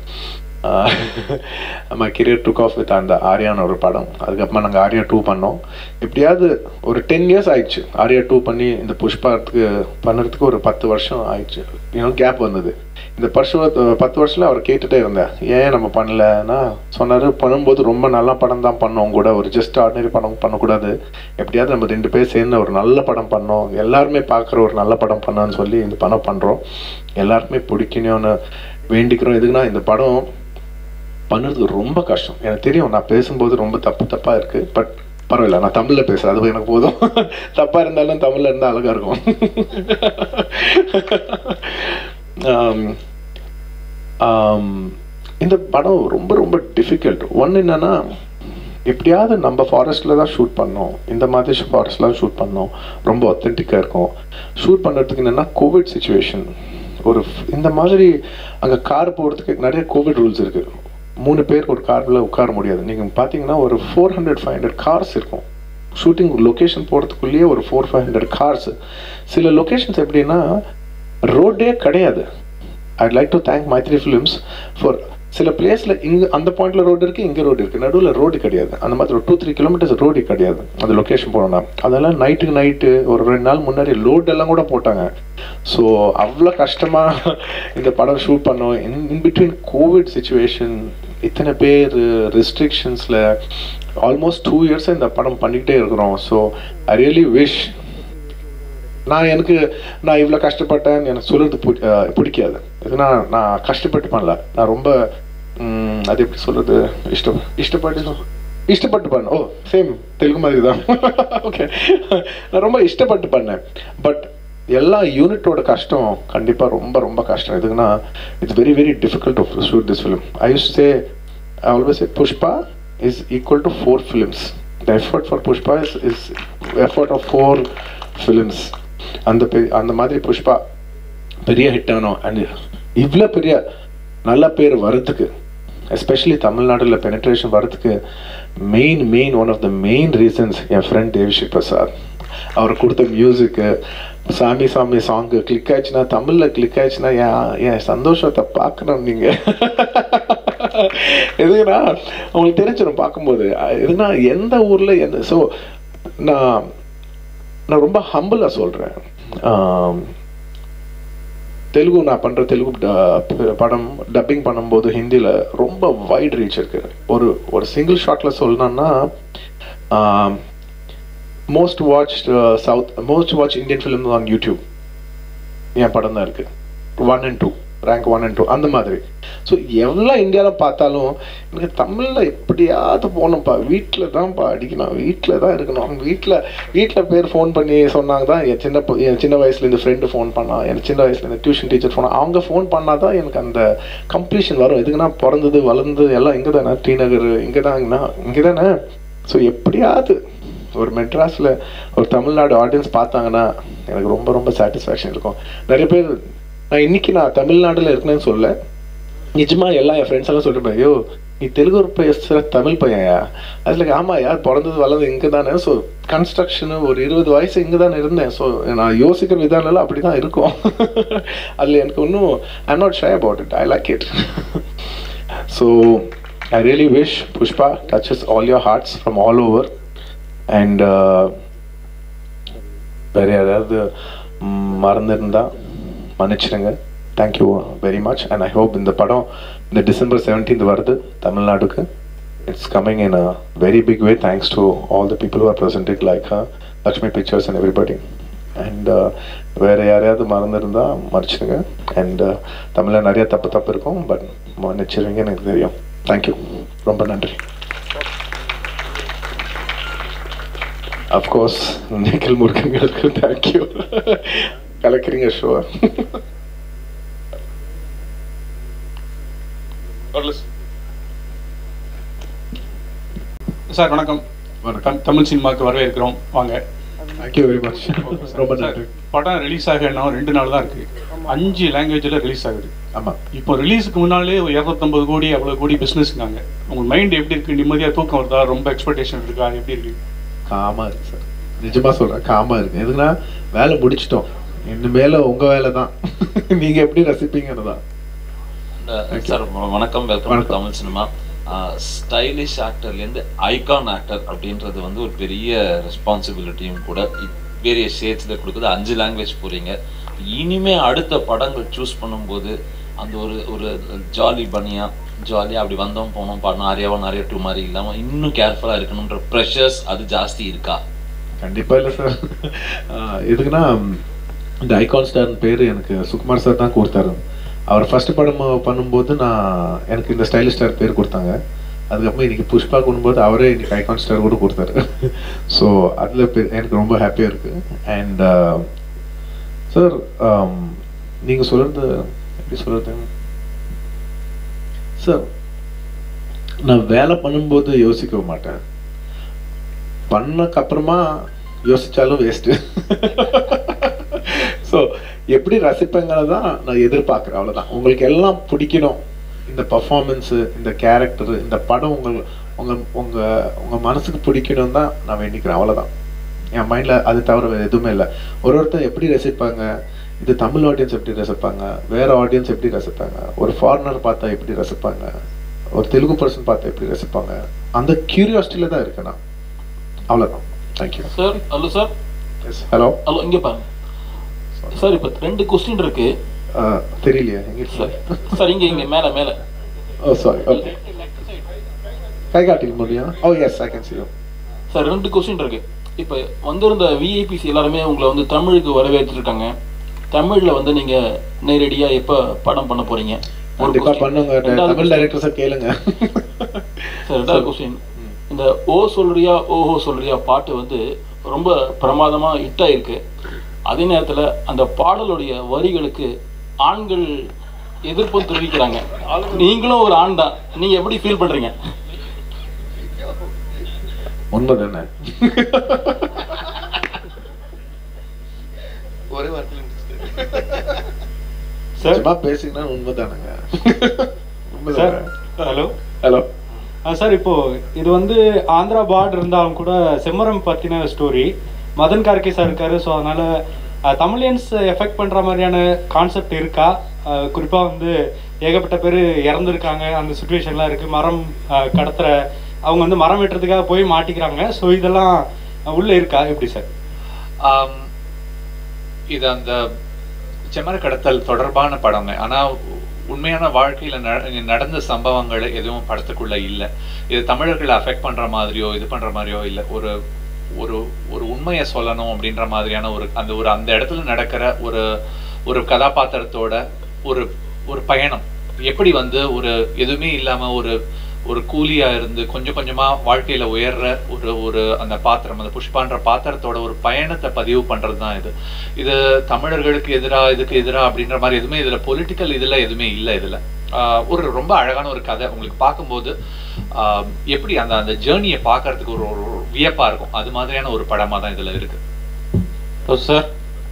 Speaker 7: நம்ம கெரியர் டுக் ஆஃப் வித் அந்த ஆர்யான்னு ஒரு படம் அதுக்கப்புறமா நாங்கள் ஆர்யா டூ பண்ணோம் எப்படியாவது ஒரு டென் இயர்ஸ் ஆயிடுச்சு ஆர்யா டூ பண்ணி இந்த புஷ்பாத்துக்கு பண்ணுறதுக்கு ஒரு பத்து வருஷம் ஆயிடுச்சு இன்னும் கேப் வந்தது இந்த பர்ஷம் பத்து வருஷத்துல அவர் கேட்டுட்டே இருந்தேன் ஏன் நம்ம பண்ணலன்னா சொன்னார் பண்ணும்போது ரொம்ப நல்ல படம் தான் பண்ணோம் கூட ஒரு ஜஸ்ட் ஆர்டினரி படம் பண்ணக்கூடாது எப்படியாவது நம்ம ரெண்டு பேர் சேர்ந்து ஒரு நல்ல படம் பண்ணோம் எல்லாருமே பார்க்குற ஒரு நல்ல படம் பண்ணோன்னு சொல்லி இந்த படம் பண்ணுறோம் எல்லாருக்குமே பிடிக்கணும்னு வேண்டிக்கிறோம் எதுக்குன்னா இந்த படம் பண்ணுறதுக்கு ரொம்ப கஷ்டம் எனக்கு தெரியும் நான் பேசும்போது ரொம்ப தப்பு தப்பாக இருக்குது பட் பரவாயில்ல நான் தமிழில் பேசுகிறேன் அது எனக்கு போதும் தப்பாக இருந்தாலும் தமிழில் இருந்தால் அழகாக இருக்கும் ஆம், ஆம், இந்த படம் ரொம்ப ரொம்ப டிஃபிகல்ட் ஒன்று என்னன்னா எப்படியாவது நம்ம ஃபாரஸ்ட்டில் தான் ஷூட் பண்ணோம் இந்த மாதிரி ஃபாரஸ்ட்லாம் ஷூட் பண்ணோம் ரொம்ப ஒத்தென்டிக்காக இருக்கும் ஷூட் பண்ணுறதுக்கு என்னென்னா கோவிட் சுச்சுவேஷன் ஒரு f- இந்த மாதிரி அங்கே கார் போகிறதுக்கு நிறைய கோவிட் ரூல்ஸ் இருக்குது மூணு பேர் ஒரு காரில் உட்கார முடியாது நீங்கள் பார்த்தீங்கன்னா ஒரு four hundred five hundred cars இருக்கும் ஷூட்டிங் லொக்கேஷன் போகிறதுக்குள்ளேயே ஒரு ஃபோர் ஃபைவ் ஹண்ட்ரட் கார்ஸ் சில லொக்கேஷன்ஸ் எப்படின்னா ரோடே கிடையாது I'd like to thank Mythri Films for சில பிளேஸில் இங்கே அந்த பாயிண்ட்ல ரோடு இருக்குது இங்கே ரோடு இருக்குது நடுவில் ரோடு கிடையாது அந்த மாதிரி ஒரு டூ த்ரீ கிலோமீட்டர்ஸ் ரோடு கிடையாது அந்த லொக்கேஷன் போனோம்னா அதெல்லாம் நைட்டுக்கு நைட்டு ஒரு ரெண்டு நாள் முன்னாடி லோட் எல்லாம் கூட போட்டாங்க ஸோ அவ்வளோ கஷ்டமாக இந்த படம் ஷூட் பண்ணோம் in in between COVID situation இத்தனை பேர் ரெஸ்ட்ரிக்ஷன்ஸில் ஆல்மோஸ்ட் டூ இயர்ஸ் இந்த படம் பண்ணிக்கிட்டே இருக்கிறோம் ஸோ ஐ ரியலி விஷ் நான் எனக்கு நான் இவ்வளோ கஷ்டப்பட்டேன்னு எனக்கு சொல்கிறது பிடி- அஹ் பிடிக்காது இதுனா நான் கஷ்டப்பட்டு பண்ணல நான் ரொம்ப ம், அது எப்படி சொல்கிறது இஷ்டம் இஷ்டப்பட்டு சொல்- இஷ்டப்பட்டு பண்ணேன் ஓ சேம் தெலுங்கு மாதிரி தான் ஓகே நான் ரொம்ப இஷ்டப்பட்டு பண்ணேன் பட் எல்லா யூனிட்டோட கஷ்டம் கண்டிப்பாக ரொம்ப ரொம்ப கஷ்டம் எதுக்குன்னா it's very very difficult to shoot this film I use say I always say Pushpa is equal to four films the effort for Pushpa is is effort of four films அந்த பெரிய அந்த மாதிரி புஷ்பா பெரிய ஹிட் ஆனோம் அண்ட் இவ்வளோ பெரிய நல்ல பேர் வரதுக்கு எஸ்பெஷலி தமிழ்நாட்டில் பெனிட்ரேஷன் வரதுக்கு main main one of the main reasons என் ஃப்ரெண்ட் தேவிஸ்ரீ பிரசாத் அவர் கொடுத்த மியூசிக்கு சாமி சாமி சாங்கு கிளிக் ஆயிடுச்சுன்னா தமிழில் கிளிக் ஆயிடுச்சுன்னா என் என் சந்தோஷத்தை பார்க்கணும் நீங்கள் எதுக்குன்னா உங்களுக்கு தெரிஞ்சிடும் பார்க்கும்போது அஹ் எதுனா எந்த ஊரில் எந்த ஸோ நான் நான் ரொம்ப ஹம்பிளாக சொல்கிறேன் தெலுங்கு நான் பண்ணுற தெலுங்கு ட- படம் டப்பிங் பண்ணும்போது ஹிந்தியில் ரொம்ப வைட் ரீச் இருக்கு ஒரு ஒரு சிங்கிள் ஷாட்டில் சொல்லணும்னா most watch south most watch Indian film on YouTube என் படம் தான் இருக்கு one and two rank one and two அந்த மாதிரி ஸோ எவ்வளோ இந்தியாவில் பார்த்தாலும் எனக்கு தமிழில் எப்படியாவது போகணும்ப்பா வீட்டில் தான்ப்பா அடிக்கணும் வீட்டில் தான் இருக்கணும் வீட்டில் வீட்டில் பேர் ஃபோன் பண்ணி சொன்னாங்க தான் என் சின்ன பொ- என் சின்ன வயசுலேருந்து ஃப்ரெண்டு ஃபோன் பண்ணான் எனக்கு சின்ன வயசுலேருந்து டியூஷன் டீச்சர் ஃபோன் அவங்க ஃபோன் பண்ணால் தான் எனக்கு அந்த கம்ப்ளீஷன் வரும் எதுக்குன்னா பிறந்தது வளர்ந்து எல்லாம் இங்கே தானே ஸ்ரீநகர் இங்கே தாங்கண்ணா இங்கே தானே ஸோ எப்படியாவது ஒரு மெட்ராஸில் ஒரு தமிழ்நாடு ஆடியன்ஸ் பார்த்தாங்கன்னா எனக்கு ரொம்ப ரொம்ப சாட்டிஸ்ஃபேக்ஷன் இருக்கும் நிறைய பேர் நான் இன்னைக்கு நான் தமிழ்நாடுல இருக்கேன்னு சொல்ல நிஜமா எல்லாம் என் ஃப்ரெண்ட்ஸ் எல்லாம் சொல்லிட்டு ஐயோ நீ தெலுங்கு பேசுகிற தமிழ் பையன்யா அதில் ஆமாம் யார் பிறந்தது வளர்ந்து இங்கே தானே ஸோ கன்ஸ்ட்ரக்ஷனு ஒரு இருபது வயசு இங்கே தானே இருந்தேன் ஸோ நான் யோசிக்கிற விதானெல்லாம் அப்படி தான் இருக்கும் அதில் எனக்கு ஒன்றும் I not shy about it I like it so I really wish Pushpa touches all your hearts from all over and வேறு யாராவது ம், மறந்திருந்தா மன்னிச்சிடுங்க thank you very much and I hope இந்த படம் இந்த டிசம்பர் செவன்டீன்த் வருது தமிழ்நாடுக்கு it's coming in a very big way thanks to all the people are presented like Lakshmi Pictures and everybody and வேறு யாரையாவது மறந்துருந்தா மன்னிச்சிடுங்க அண்ட் தமிழில் நிறைய தப்பு தப்பு இருக்கும் பட் மன்னிச்சிருவீங்க எனக்கு தெரியும் தேங்க்யூ ரொம்ப நன்றி அஃப்கோர்ஸ் நிக்கில் முருகங்களுக்கு தேங்க்யூ கலக்கிறீங்க ஷோ
Speaker 1: கார்லஸ்
Speaker 8: சார் வணக்கம்
Speaker 7: வணக்கம்
Speaker 8: த- தமிழ் சினிமாவுக்கு வரவேற்கிறோம் வாங்க
Speaker 7: தேங்க்யூ வெரி மச் ரொம்ப
Speaker 8: சார்,
Speaker 7: நன்றி
Speaker 8: படம் ரிலீஸ் ஆக இன்னும் ரெண்டு நாள் தான் இருக்கு அஞ்சு லாங்குவேஜில் ரிலீஸ் ஆகுது
Speaker 7: ஆமாம்
Speaker 8: இப்போ ரிலீஸுக்கு முன்னாலே ஒரு இரநூத்தம்பது கோடி அவ்வளோ கோடி பிஸ்னஸ்க்காங்க உங்க மைண்ட் எப்படி இருக்கு நிம்மதியாக தூக்கம் வருதா ரொம்ப எக்ஸ்பெக்டேஷன் இருக்கா எப்படி இருக்கு
Speaker 7: காமா இருக்கு சார் நிஜமா சொல்றேன் காமா இருக்கு எதுக்குன்னா வேலை முடிச்சிட்டோம் இனிமேல உங்க வேலை தான் நீங்க எப்படி ரசிப்பீங்கன்னு தான் Thank you.
Speaker 9: சார் வணக்கம் வெல்கம்
Speaker 7: வணக்கம்.
Speaker 9: தமிழ் சினிமா ஸ்டைலிஷ் ஆக்டர்லேருந்து ஐகான் ஆக்டர் அப்படின்றது வந்து ஒரு பெரிய ரெஸ்பான்சிபிலிட்டியும் கூட வேரிய ஷேட்ஸில் கொடுக்குது அஞ்சு லாங்குவேஜ் போகிறீங்க இனிமே அடுத்த படங்கள் சூஸ் பண்ணும்போது அந்த ஒரு ஒரு ஜாலி பனியா ஜாலியாக அப்படி வந்தோம் போனோம் பாடணும் ஆரியாவோ நிறைய டூ மாதிரி இல்லாமல் இன்னும் கேர்ஃபுல்லாக இருக்கணுன்ற ப்ரெஷர்ஸ் அது ஜாஸ்தி இருக்கா
Speaker 7: கண்டிப்பா இல்லை சார் எதுக்குன்னா இந்த ஐகான் ஸ்டார் பேர் எனக்கு சுகுமார் சார் தான் கொடுத்தாரு அவர் ஃபர்ஸ்ட் படம் பண்ணும்போது நான் எனக்கு இந்த ஸ்டைலிஷ் ஸ்டார் பேர் கொடுத்தாங்க அதுக்கப்புறம் இன்னைக்கு புஷ்பா கொண்டும்போது அவரே இன்னைக்கு ஐகான் ஸ்டார் கூட கொடுத்தாரு ஸோ அதில் எனக்கு ரொம்ப ஹாப்பியாக இருக்கு அண்ட் சார் நீங்கள் சொல்கிறது எப்படி சொல்கிறது சார் நான் வேலை பண்ணும்போது யோசிக்க மாட்டேன் பண்ணக்கு அப்புறமா யோசிச்சாலும் வேஸ்ட்டு ஸோ எப்படி ரசிப்பேங்கிறத தான் நான் எதிர்பார்க்குறேன் அவ்வளோதான் உங்களுக்கு எல்லாம் பிடிக்கணும் இந்த பர்ஃபார்மன்ஸு இந்த கேரக்டரு இந்த படம் உங்கள் உங்கள் உங்கள் உங்கள் மனசுக்கு பிடிக்கணும் தான் நான் வேண்டிக்கிறேன் அவ்வளோதான் என் மைண்டில் அது தவிர வேறு எதுவுமே இல்லை ஒரு ஒருத்தர் எப்படி ரசிப்பாங்க இது தமிழ் ஆடியன்ஸ் எப்படி ரசிப்பாங்க வேறு ஆடியன்ஸ் எப்படி ரசிப்பாங்க ஒரு ஃபாரினர் பார்த்தா எப்படி ரசிப்பாங்க ஒரு தெலுங்கு பர்சன் பார்த்தா எப்படி ரசிப்பாங்க அந்த கியூரியாசிட்டியில் தான் இருக்கேன் நான் அவ்வளோதான் thank you
Speaker 10: sir hello sir
Speaker 7: yes hello
Speaker 10: hello இங்கே பாருங்க சார் இப்போ ரெண்டு கொஸ்டின் இருக்கு
Speaker 7: தெரியலையா எங்கே
Speaker 10: சார் சார் இங்கே இங்கே மேலே மேலே
Speaker 7: ஓ சாரி ஓகே கை காட்டிக்க முடியும் oh yes I can see you
Speaker 10: sir ரெண்டு கொஸ்டின் இருக்கு இப்போ வந்திருந்த விஐபிஸ் எல்லாருமே உங்களை வந்து தமிழுக்கு வரவேற்றிருக்காங்க தமிழில் வந்து நீங்கள் நேரடியாக எப்போ படம் பண்ண போறீங்க ஒரு
Speaker 7: கண்டிப்பாக
Speaker 10: question.
Speaker 7: பண்ணுங்க
Speaker 10: ரெண்டாவது
Speaker 7: தமிழ்
Speaker 10: question.
Speaker 7: டைரக்டர்ஸை கேளுங்க
Speaker 10: சார் ரெண்டாவது கொஸ்டின் இந்த ஓ சொல்றியா ஓஹோ சொல்றியா பாட்டு வந்து ரொம்ப பிரமாதமா ஹிட் ஆயிருக்கு அதே நேரத்துல அந்த பாடலுடைய வரிகளுக்கு ஆண்கள் எதிர்ப்பும் தெரிவிக்கிறாங்க நீங்களும் ஒரு ஆண் தான் நீங்க எப்படி ஃபீல் பண்றீங்க
Speaker 7: உண்மை தானே
Speaker 4: ஒரே வார்த்தையில்
Speaker 10: சார்
Speaker 7: சும்மா பேசிங்கன்னா உண்மை தானுங்க உண்மை
Speaker 11: சார்
Speaker 7: தானே
Speaker 11: ஹலோ
Speaker 7: ஹலோ
Speaker 11: சார் இப்போ இது வந்து ஆந்திரா பார்டர் இருந்தாலும் கூட செம்மரம் பத்தின ஸ்டோரி மதன் கார்கே சார் இருக்காரு ஸோ அதனால அஹ், தமிழியன்ஸ் எஃபெக்ட் பண்ற மாதிரியான கான்செப்ட் இருக்கா அஹ், குறிப்பா வந்து ஏகப்பட்ட பேர் இறந்துருக்காங்க அந்த சுச்சுவேஷன்லாம் இருக்கு மரம் அஹ், கடத்துற அவங்க வந்து மரம் வெட்டுறதுக்காக போய் மாட்டிக்கிறாங்க ஸோ இதெல்லாம் உள்ள இருக்கா எப்படி சார்
Speaker 4: ஆம், இது அந்த செம்மர கடத்தல் தொடர்பான படமே ஆனா உண்மையான வாழ்க்கையில நட- நடந்த சம்பவங்கள் எதுவும் படத்துக்குள்ள இல்ல இது தமிழர்களை அஃபெக்ட் பண்ற மாதிரியோ இது பண்ற மாதிரியோ இல்ல ஒரு ஒரு ஒரு உண்மையை சொல்லணும் அப்படின்ற மாதிரியான ஒரு அந்த ஒரு அந்த இடத்துல நடக்கிற ஒரு ஒரு கதாபாத்திரத்தோட ஒரு ஒரு பயணம் எப்படி வந்து ஒரு எதுவுமே இல்லாம ஒரு ஒரு கூலியா இருந்து கொஞ்சம் கொஞ்சமா வாழ்க்கையில உயர்ற ஒரு ஒரு அந்த பாத்திரம் அந்த புஷ்பான்ற பாத்திரத்தோட ஒரு பயணத்தை பதிவு பண்றது தான் இது இது தமிழர்களுக்கு எதிரா இதுக்கு எதிரா அப்படின்ற மாதிரி எதுவுமே இதுல பொலிட்டிக்கல் இதுல எதுவுமே இல்லை இதுல ஆஹ் ஒரு ரொம்ப அழகான ஒரு கதை உங்களுக்கு பார்க்கும்போது ஆஹ் எப்படி அந்த அந்த ஜேர்னியை பார்க்கறதுக்கு ஒரு ஒரு வியப்பா இருக்கும் அது மாதிரியான ஒரு படமா தான் இதுல இருக்கு
Speaker 10: சார்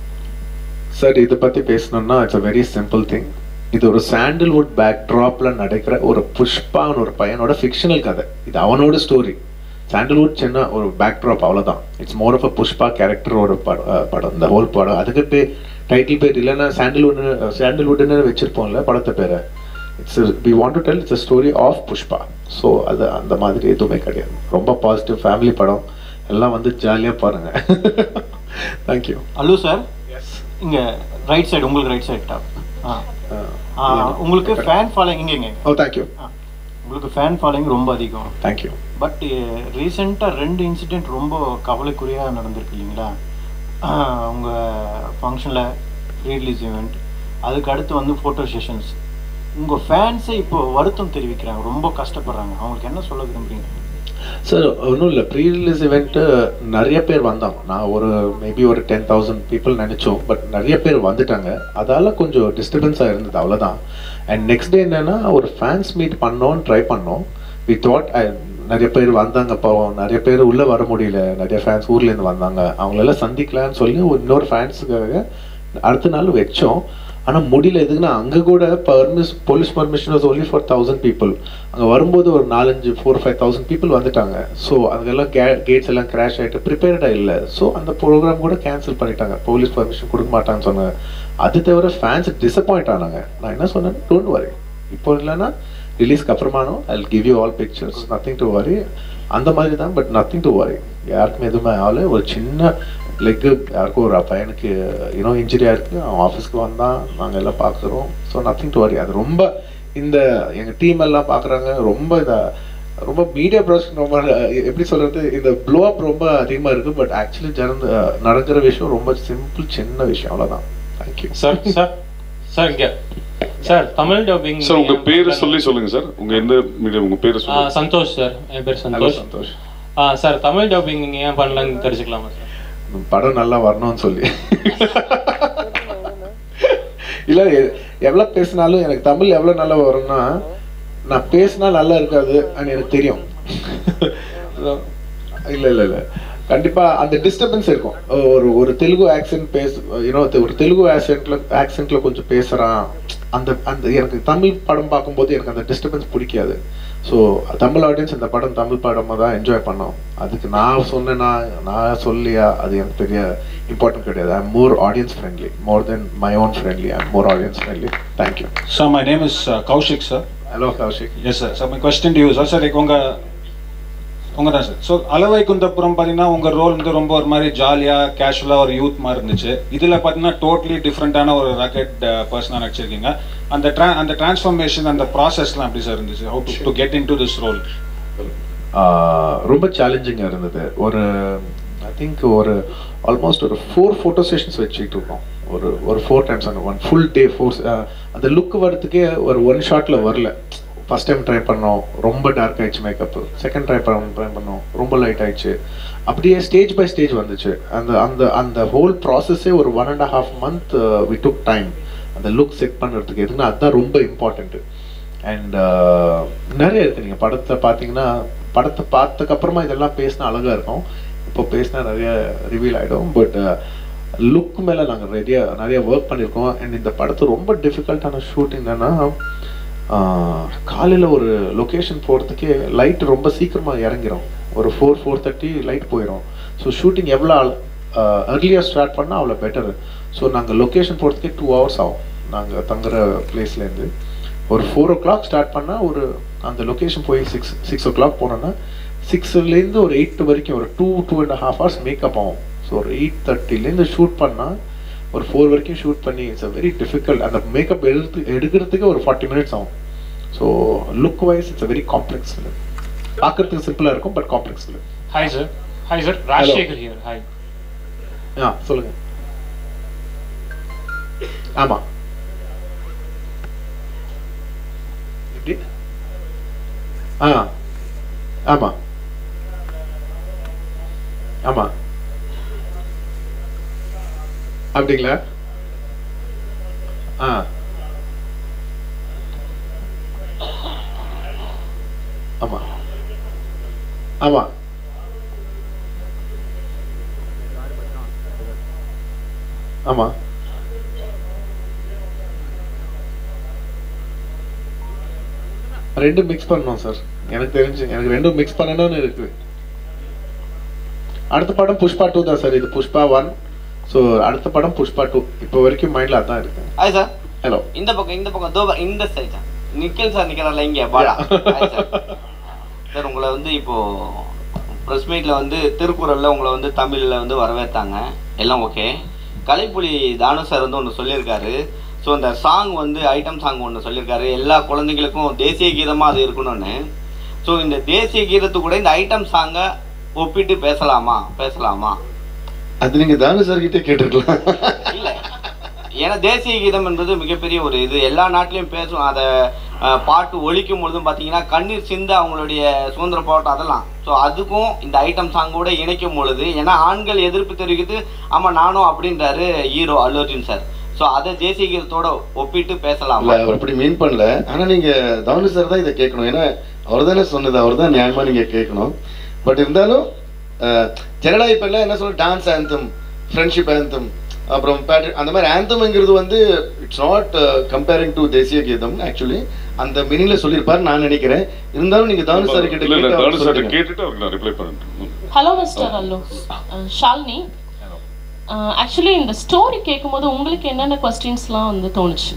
Speaker 7: சார் இதை பற்றி பேசணும்னா it's a very simple thing இது ஒரு சாண்டில்வுட் பேக் ட்ராப்ல நடக்கிற ஒரு புஷ்பான்னு ஒரு பையனோட ஃபிக்ஷனல் கதை இது அவனோட ஸ்டோரி சாண்டில்வுட் சின்ன ஒரு பேக் ட்ராப் அவ்வளோதான் it's more of a Pushpa கேரக்டரோட படம் அஹ் படம் இந்த ஹோல் படம் அதுக்கு பே டைட்டில் பேர் இல்லைன்னா சாண்டில்வுட் சாண்டில்வுட்னு வச்சிருப்போம்ல படத்தை பேரை it's we want to tell it's story of Pushpa so அது அந்த மாதிரி எதுவுமே கிடையாது ரொம்ப பாசிட்டிவ் ஃபேமிலி படம் எல்லாம் வந்து ஜாலியாக பாருங்க தேங்க்யூ
Speaker 10: அல்லு சார் இங்க ரைட் சைடு உங்களுக்கு ரைட் சைடு டாப் ஆ உங்களுக்கு ஃபேன் ஃபாலோயிங் இங்க இங்க
Speaker 7: ஓ தேங்க்யூ
Speaker 10: உங்களுக்கு ஃபேன் ஃபாலோயிங் ரொம்ப அதிகம்
Speaker 7: தேங்க்யூ
Speaker 10: பட் ரீசெண்டாக ரெண்டு இன்சிடெண்ட் ரொம்ப கவலைக்குறியாக நடந்திருக்கு இல்லைங்களா ஆஹ் உங்க ஃபங்க்ஷனில் ரிலீஸ் ஈவெண்ட் அதுக்கு அடுத்து வந்து ஃபோட்டோ செஷன்ஸ் உங்கள் ஃபேன்ஸே இப்போ வருத்தம் தெரிவிக்கிறாங்க ரொம்ப கஷ்டப்படுறாங்க அவங்களுக்கு என்ன சொல்ல விரும்புறீங்க
Speaker 7: சார் ஒன்றும் இல்லை ப்ரீ ரிலீஸ் இவெண்ட்டு நிறைய பேர் வந்தாங்க நான் ஒரு மேபி ஒரு டென் தௌசண்ட் பீப்புள் நினச்சோம் பட் நிறைய பேர் வந்துட்டாங்க அதால் கொஞ்சம் டிஸ்டர்பன்ஸாக இருந்தது அவ்வளோதான் அண்ட் நெக்ஸ்ட் டே என்னென்னா ஒரு ஃபேன்ஸ் மீட் பண்ணோன்னு ட்ரை பண்ணோம் வி தாட் நிறைய பேர் வந்தாங்க பாவம் நிறைய பேர் உள்ளே வர முடியல நிறைய ஃபேன்ஸ் ஊர்லேருந்து வந்தாங்க அவங்களெல்லாம் சந்திக்கலாம்னு சொல்லி ஒரு இன்னொரு ஃபேன்ஸுக்காக அடுத்த நாள் வச்சோம் ஆனால் முடியல எதுக்குன்னா அங்கே கூட பர்மிஸ் police permission was only for thousand people அங்கே வரும்போது ஒரு நாலஞ்சு ஃபோர் ஃபைவ் தௌசண்ட் பீப்புள் வந்துட்டாங்க ஸோ அங்கெல்லாம் கே கேட்ஸ் எல்லாம் கிராஷ் ஆகிட்டு ப்ரிப்பேர்டாக இல்லை ஸோ அந்த ப்ரோக்ராம் கூட கேன்சல் பண்ணிட்டாங்க போலீஸ் பர்மிஷன் கொடுக்க மாட்டாங்கன்னு சொன்னாங்க அது தவிர ஃபேன்ஸ் டிசப்பாயிண்ட் ஆனாங்க நான் என்ன சொன்னேன் டோன்ட் வரி இப்போ இல்லைன்னா ரிலீஸ்க்கு அப்புறமானோ I give you all pictures nothing to worry அந்த மாதிரி தான் பட் நத்திங் டு வரி யாருக்குமே எதுவுமே ஆகல ஒரு சின்ன லெக்கு யாருக்கும் ஒரு பையனுக்கு இன்னும் இன்ஜுரியாக இருக்குது அவன் ஆஃபீஸ்க்கு வந்தான் நாங்கள் எல்லாம் பார்க்குறோம் ஸோ நத்திங் டு வரி அது ரொம்ப இந்த எங்கள் டீம் எல்லாம் பார்க்குறாங்க ரொம்ப இதை ரொம்ப மீடியா ப்ரொடக்ஷன் ரொம்ப எப்படி சொல்கிறது இந்த ப்ளோ அப் ரொம்ப அதிகமாக இருக்குது பட் ஆக்சுவலி ஜனந்த நடக்கிற விஷயம் ரொம்ப சிம்பிள் சின்ன விஷயம் அவ்வளோதான் தேங்க்யூ
Speaker 12: சார் சார் சார் இங்க சார் தமிழ் டப்பிங்
Speaker 1: சார் உங்க பேரு சொல்லி சொல்லுங்க சார் உங்க எந்த மீடியம் உங்க பேரு சொல்லுங்க
Speaker 12: சந்தோஷ் சார் என் பேர் சந்தோஷ்
Speaker 7: சந்தோஷ்
Speaker 12: ஆ சார் தமிழ் டப்பிங் நீங்க ஏன் பண்ணலன்னு தெரிஞ்சுக்கலாமா சார்
Speaker 7: படம் நல்லா வரணும்னு சொல்லி இல்லை எவ்வளோ பேசினாலும் எனக்கு தமிழ் எவ்வளோ நல்லா வரும்னா நான் பேசினா நல்லா இருக்காது அப்படின்னு எனக்கு தெரியும் இல்லை இல்லை இல்லை கண்டிப்பாக அந்த டிஸ்டர்பன்ஸ் இருக்கும் ஒரு ஒரு தெலுங்கு ஆக்சென்ட் பேச யூனோ ஒரு தெலுங்கு ஆக்சென்ட்ல ஆக்சென்ட்ல கொஞ்சம் பேசுகிறான் அந்த அந்த எனக்கு தமிழ் படம் பார்க்கும்போது எனக்கு அந்த டிஸ்டர்பன்ஸ் பிடிக்காது ஸோ தமிழ் ஆடியன்ஸ் இந்த படம் தமிழ் படமாக தான் என்ஜாய் பண்ணோம் அதுக்கு நான் சொன்னேன்னா நான் சொல்லியா அது எனக்கு பெரிய இம்பார்ட்டன்ட் கிடையாது I more audience friendly more then my own friendly I more audience friendly thank you
Speaker 13: Sir, my name is uh, Kaushik, sir.
Speaker 7: Hello Kaushik
Speaker 13: Yes, sir. So, my question to you, sir, sir, like, உங்க உங்க தான் sir so அலவை குந்தப்புறம் பார்த்தீங்கன்னா உங்கள் role வந்து ரொம்ப ஒரு மாதிரி ஜாலியாக கேஷுவலாக ஒரு யூத் மாதிரி இருந்துச்சு இதில் பார்த்தீங்கன்னா டோட்டலி டிஃப்ரெண்ட்டான ஒரு ராக்கெட் பர்சனாக நடிச்சிருக்கீங்க அந்த ட்ரா அந்த டிரான்ஸ்ஃபர்மேஷன் அந்த ப்ராசஸ்லாம் எப்படி சார் இருந்துச்சு how to to get into this role
Speaker 7: ஆஹ் ரொம்ப சேலஞ்சிங்காக இருந்தது ஒரு ஐ திங்க் ஒரு ஆல்மோஸ்ட் ஒரு ஃபோர் ஃபோட்டோ செஷன்ஸ் வச்சுக்கிட்டு இருக்கோம் ஒரு ஒரு ஃபோர் டைம்ஸ் அந்த ஒன் ஃபுல் டே ஃபோர் அந்த லுக் வரதுக்கே ஒரு ஒன் ஷாட்டில் வரல ஃபஸ்ட் டைம் ட்ரை பண்ணோம் ரொம்ப டார்க் ஆயிடுச்சு மேக்கப் செகண்ட் ட்ரை பண்ண ட்ரை பண்ணோம் ரொம்ப லைட் ஆயிடுச்சு அப்படியே ஸ்டேஜ் பை ஸ்டேஜ் வந்துச்சு அந்த அந்த அந்த ஹோல் ப்ராசஸே ஒரு one and half month we took time அந்த லுக் செட் பண்ணுறதுக்கு எதுக்குன்னா அதுதான் ரொம்ப இம்பார்ட்டண்ட்டு அண்ட் நிறைய இருக்கு நீங்கள் படத்தை பார்த்தீங்கன்னா படத்தை பார்த்ததுக்கப்புறமா இதெல்லாம் பேசினா அழகாக இருக்கும் இப்போ பேசினா நிறைய ரிவீல் ஆகிடும் பட் லுக் மேலே நாங்கள் நிறைய நிறைய ஒர்க் பண்ணியிருக்கோம் அண்ட் இந்த படத்து ரொம்ப டிஃபிகல்ட்டான ஷூட் என்னன்னா காலையில் ஒரு லொக்கேஷன் போகிறதுக்கே லைட் ரொம்ப சீக்கிரமாக இறங்கிரும் ஒரு ஃபோர் ஃபோர் தேர்ட்டி லைட் போயிடும் ஸோ ஷூட்டிங் எவ்வளோ அர்லியாக ஸ்டார்ட் பண்ணால் அவ்வளோ பெட்டர் ஸோ நாங்கள் லொக்கேஷன் போகிறதுக்கே டூ ஹவர்ஸ் ஆகும் நாங்கள் தங்குற பிளேஸ்லேருந்து ஒரு ஃபோர் ஓ கிளாக் ஸ்டார்ட் பண்ணால் ஒரு அந்த லொக்கேஷன் போய் சிக்ஸ் சிக்ஸ் ஓ கிளாக் போனோன்னா சிக்ஸ்லேருந்து ஒரு எயிட் வரைக்கும் ஒரு two two and half hours makeup ஆகும் ஸோ ஒரு எயிட் தேர்ட்டிலேருந்து ஷூட் பண்ணால் ஒரு ஃபோர் வரைக்கும் ஷூட் பண்ணி இட்ஸ் அ வெரி டிஃபிகல்ட் அந்த மேக்கப் எடுத்து எடுக்கிறதுக்கு ஒரு ஃபார்ட்டி மினிட்ஸ் ஆகும் so look wise it's a very complex film பார்க்கறதுக்கு சிம்பிளாக இருக்கும் but complex film
Speaker 12: hi sir hi sir Rajasekhar here hi
Speaker 7: ஆ சொல்லுங்கள் ஆமாம் எப்படி ஆ ஆமாம் ஆமாம் அப்படிங்களா ஆ ஆமாம் ஆமாம் ஆமாம் ரெண்டும் மிக்ஸ் பண்ணணும் சார் எனக்கு தெரிஞ்சு எனக்கு ரெண்டும் மிக்ஸ் பண்ணணும்னு இருக்கு அடுத்த படம் புஷ்பா டூ தான் சார் இது புஷ்பா ஒன் ஸோ அடுத்த படம் புஷ்பா டூ இப்போ வரைக்கும் மைண்டில் அதான் இருக்கு
Speaker 14: ஹாய் சார்
Speaker 7: ஹலோ
Speaker 14: இந்த பக்கம் இந்த பக்கம் தோ இந்த சைடு சார் நிக்கில் சார் நிக்கிறார்ல இங்க பாடா ஹாய் சார் சார் உங்களை வந்து இப்போ ப்ரெஸ் மீட்ல வந்து திருக்குறள்ல உங்களை வந்து தமிழ்ல வந்து வரவேற்றாங்க எல்லாம் ஓகே கலைப்புலி தானு சார் வந்து ஒன்று சொல்லியிருக்காரு ஸோ அந்த சாங் வந்து ஐட்டம் சாங் ஒன்று சொல்லியிருக்காரு எல்லா குழந்தைங்களுக்கும் தேசிய கீதமாக அது இருக்கணும்னு ஸோ இந்த தேசிய கீதத்து கூட இந்த ஐட்டம் சாங்கை ஒப்பிட்டு பேசலாமா பேசலாமா
Speaker 6: அது நீங்க தானு சார் கிட்டே கேட்டிருக்கலாம்
Speaker 14: இல்லை ஏன்னா தேசிய கீதம் என்பது மிகப்பெரிய ஒரு இது எல்லா நாட்டிலையும் பேசும் அதை அஹ், பாட்டு ஒழிக்கும் பொழுதும் பார்த்தீங்கன்னா கண்ணீர் சிந்த அவங்களுடைய சுதந்திர போராட்டம் அதெல்லாம் ஸோ அதுக்கும் இந்த ஐட்டம் சாங்கோட இணைக்கும் பொழுது ஏன்னா ஆண்கள் எதிர்ப்பு தெரிவிக்குது ஆமாம் நானும் அப்படின்றாரு hero Allu Arjun sir so அதை தேசிய கீதத்தோட ஒப்பிட்டு பேசலாம்
Speaker 6: இல்ல அவர் அப்படி மீன் பண்ணல ஆனா நீங்க தானு சார் தான் இதை கேட்கணும் ஏன்னா அவர் தானே சொன்னது அவர் தான் நியாயமா நீங்க கேட்கணும் பட் இருந்தாலும் ஜெனரலா இப்ப எல்லாம் என்ன சொல்ற டான்ஸ் ஆந்தம் ஃப்ரெண்ட்ஷிப் ஆந்தம் அப்புறம் பேட்ரி அந்த மாதிரி ஆந்தம்ங்கிறது வந்து இட்ஸ் நாட் கம்பேரிங் டு தேசிய கீதம் ஆக்சுவலி அந்த மீனிங்ல சொல்லியிருப்பாரு நான் நினைக்கிறேன் இருந்தாலும் நீங்க தானு சார் கிட்ட
Speaker 1: இல்ல இல்ல
Speaker 6: கேட்டு
Speaker 1: தானு
Speaker 6: அவர்
Speaker 1: சார்
Speaker 6: சொல்லுங்க.
Speaker 1: கேட்டுட்டு அவருக்கு நான் ரிப்ளை பண்ணுறேன்
Speaker 15: hello mister Allu Shalini actually இந்த ஸ்டோரி கேட்கும்போது உங்களுக்கு என்னென்ன கொஸ்டின்ஸ்லாம் வந்து தோணுச்சு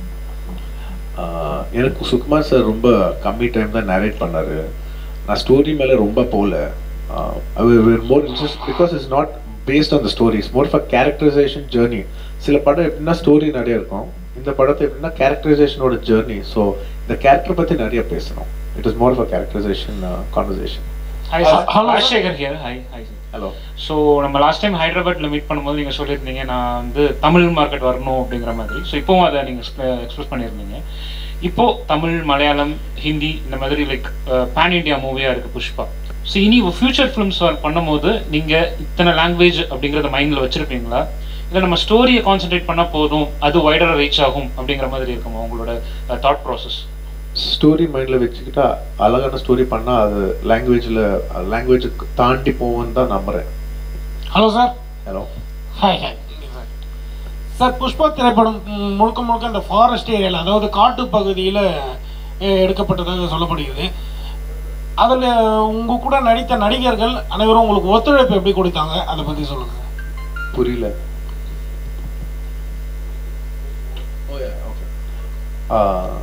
Speaker 7: ஆஹ் எனக்கு சுகுமார் சார் ரொம்ப கம்மி டைம் தான் நேரேட் பண்ணாரு நான் ஸ்டோரி மேலே ரொம்ப போகல more interest because it's not based on the stories more for characterization journey சில படம் எப்படின்னா ஸ்டோரி நிறைய இருக்கும் இந்த படத்தை எப்படின்னா கேரக்டரைசேஷனோட ஜேர்னி ஸோ இந்த கேரக்டர் பற்றி நிறைய பேசணும் it is more for characterization conversation
Speaker 12: hi sir Rajasekhar here hi hi
Speaker 7: hello
Speaker 12: so நம்ம லாஸ்ட் டைம் ஹைதராபாத்ல மீட் பண்ணும்போது நீங்கள் சொல்லியிருந்தீங்க நான் வந்து தமிழ் மார்க்கெட் வரணும் அப்படிங்கிற மாதிரி ஸோ இப்போவும் அதை நீங்கள் எக்ஸ்பிரஸ் பண்ணியிருந்தீங்க இப்போ தமிழ் மலையாளம் ஹிந்தி இந்த மாதிரி லைக் பேன் இண்டியா மூவியாக இருக்குது புஷ்பா ஸோ இனி ஃபியூச்சர் ஃபிலிம்ஸ் பண்ணும்போது நீங்கள் இத்தனை லாங்குவேஜ் அப்படிங்கிறத மைண்டில் வச்சுருப்பீங்களா இல்லை நம்ம ஸ்டோரியை கான்சென்ட்ரேட் பண்ணால் போதும் அது வைடராக ரீச் ஆகும் அப்படிங்கிற மாதிரி இருக்குமா உங்களோட தாட் ப்ராசஸ்
Speaker 7: ஸ்டோரி மைண்டில் வச்சுக்கிட்டா அழகான ஸ்டோரி பண்ணால் அது லாங்குவேஜில் லாங்குவேஜ் தாண்டி போகும்னு தான் நம்புகிறேன்
Speaker 16: hello sir
Speaker 7: hello
Speaker 16: hi hi sir Pushpa திரைப்படம் ம், முழுக்க முழுக்க அந்த ஃபாரஸ்ட் ஏரியாவில் அதாவது காட்டு பகுதியில் எடுக்கப்பட்டதாக சொல்லப்படுகிறது அதில் உங்க கூட நடித்த நடிகர்கள் அனைவரும் உங்களுக்கு ஒத்துழைப்பு எப்படி கொடுத்தாங்க அதை பற்றி சொல்லுங்க
Speaker 7: புரியல ஆஹ்,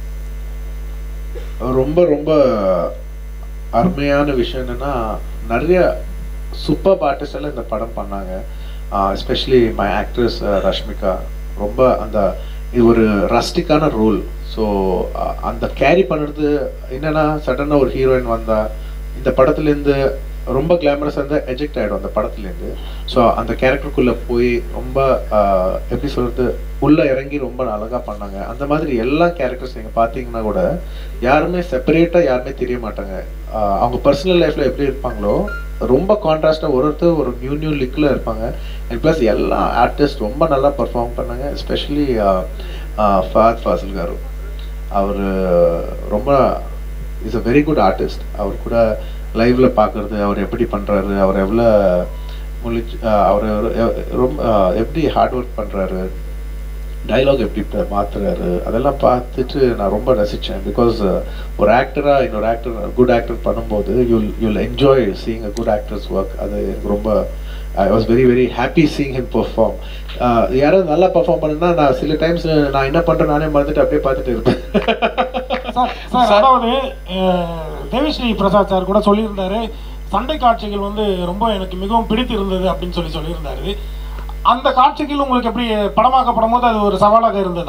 Speaker 7: ரொம்ப ரொம்ப அருமையான விஷயம் என்னன்னா நிறைய சூப்பர் ஆர்டிஸ்ட் எல்லாம் இந்த படம் பண்ணாங்க எஸ்பெஷலி மை ஆக்ட்ரஸ் ரஷ்மிகா ரொம்ப அந்த இது ஒரு ரஸ்டிக்கான ரோல் ஸோ அந்த கேரி பண்ணுறது என்னன்னா சடனாக ஒரு ஹீரோயின் வந்தா இந்த படத்துலேருந்து ரொம்ப கிளாமரஸாக இருந்தால் எஜெக்ட் ஆகிடும் அந்த படத்துலேருந்து ஸோ அந்த கேரக்டருக்குள்ளே போய் ரொம்ப ஆஹ், எப்படி சொல்கிறது உள்ளே இறங்கி ரொம்ப அழகாக பண்ணாங்க அந்த மாதிரி எல்லா கேரக்டர்ஸ் நீங்கள் பார்த்தீங்கன்னா கூட யாருமே செப்பரேட்டாக யாருமே தெரிய மாட்டாங்க ஆஹ், அவங்க பர்சனல் லைஃப்பில் எப்படி இருப்பாங்களோ ரொம்ப கான்ட்ராஸ்டாக ஒரு ஒருத்தர் ஒரு நியூ நியூ லிக்கில் இருப்பாங்க அண்ட் ப்ளஸ் எல்லா ஆர்டிஸ்ட் ரொம்ப நல்லா பர்ஃபார்ம் பண்ணாங்க எஸ்பெஷலி ஃபஹத் ஃபாசில் காரு அவர் ரொம்ப is a very good artist அவர் கூட லைவ்ல பார்க்கறது அவர் எப்படி பண்றாரு அவர் எவ்வளோ முழிச்சு அவர் ரொம்ப ஆஹ், எப்படி ஹார்ட் ஒர்க் பண்றாரு டைலாக் எப்படி ப- மாத்துறாரு அதெல்லாம் பார்த்துட்டு நான் ரொம்ப ரசித்தேன் பிகாஸ் ஒரு ஆக்டராக இன்னொரு ஆக்டர் குட் ஆக்டர் பண்ணும்போது you'll you'll enjoy seeing a good actors work அது எனக்கு ரொம்ப I was very very happy seeing him perform யாராவது நல்லா பெர்ஃபார்ம் பண்ணுனா நான் சில டைம்ஸ் நான் என்ன பண்ணுறேன் நானே மறந்துட்டு அப்படியே பார்த்துட்டு இருப்பேன்
Speaker 16: சார் சார் அதாவது அஹ், தேவிஸ்ரீ பிரசாத் சார் கூட சொல்லியிருந்தாரு சண்டை காட்சிகள் வந்து ரொம்ப எனக்கு மிகவும் பிடித்து இருந்தது அப்படின்னு சொல்லி சொல்லியிருந்தாரு அந்த காட்சிகள் உங்களுக்கு எப்படி படமாக்கப்படும் போது அது ஒரு சவாலாக இருந்ததா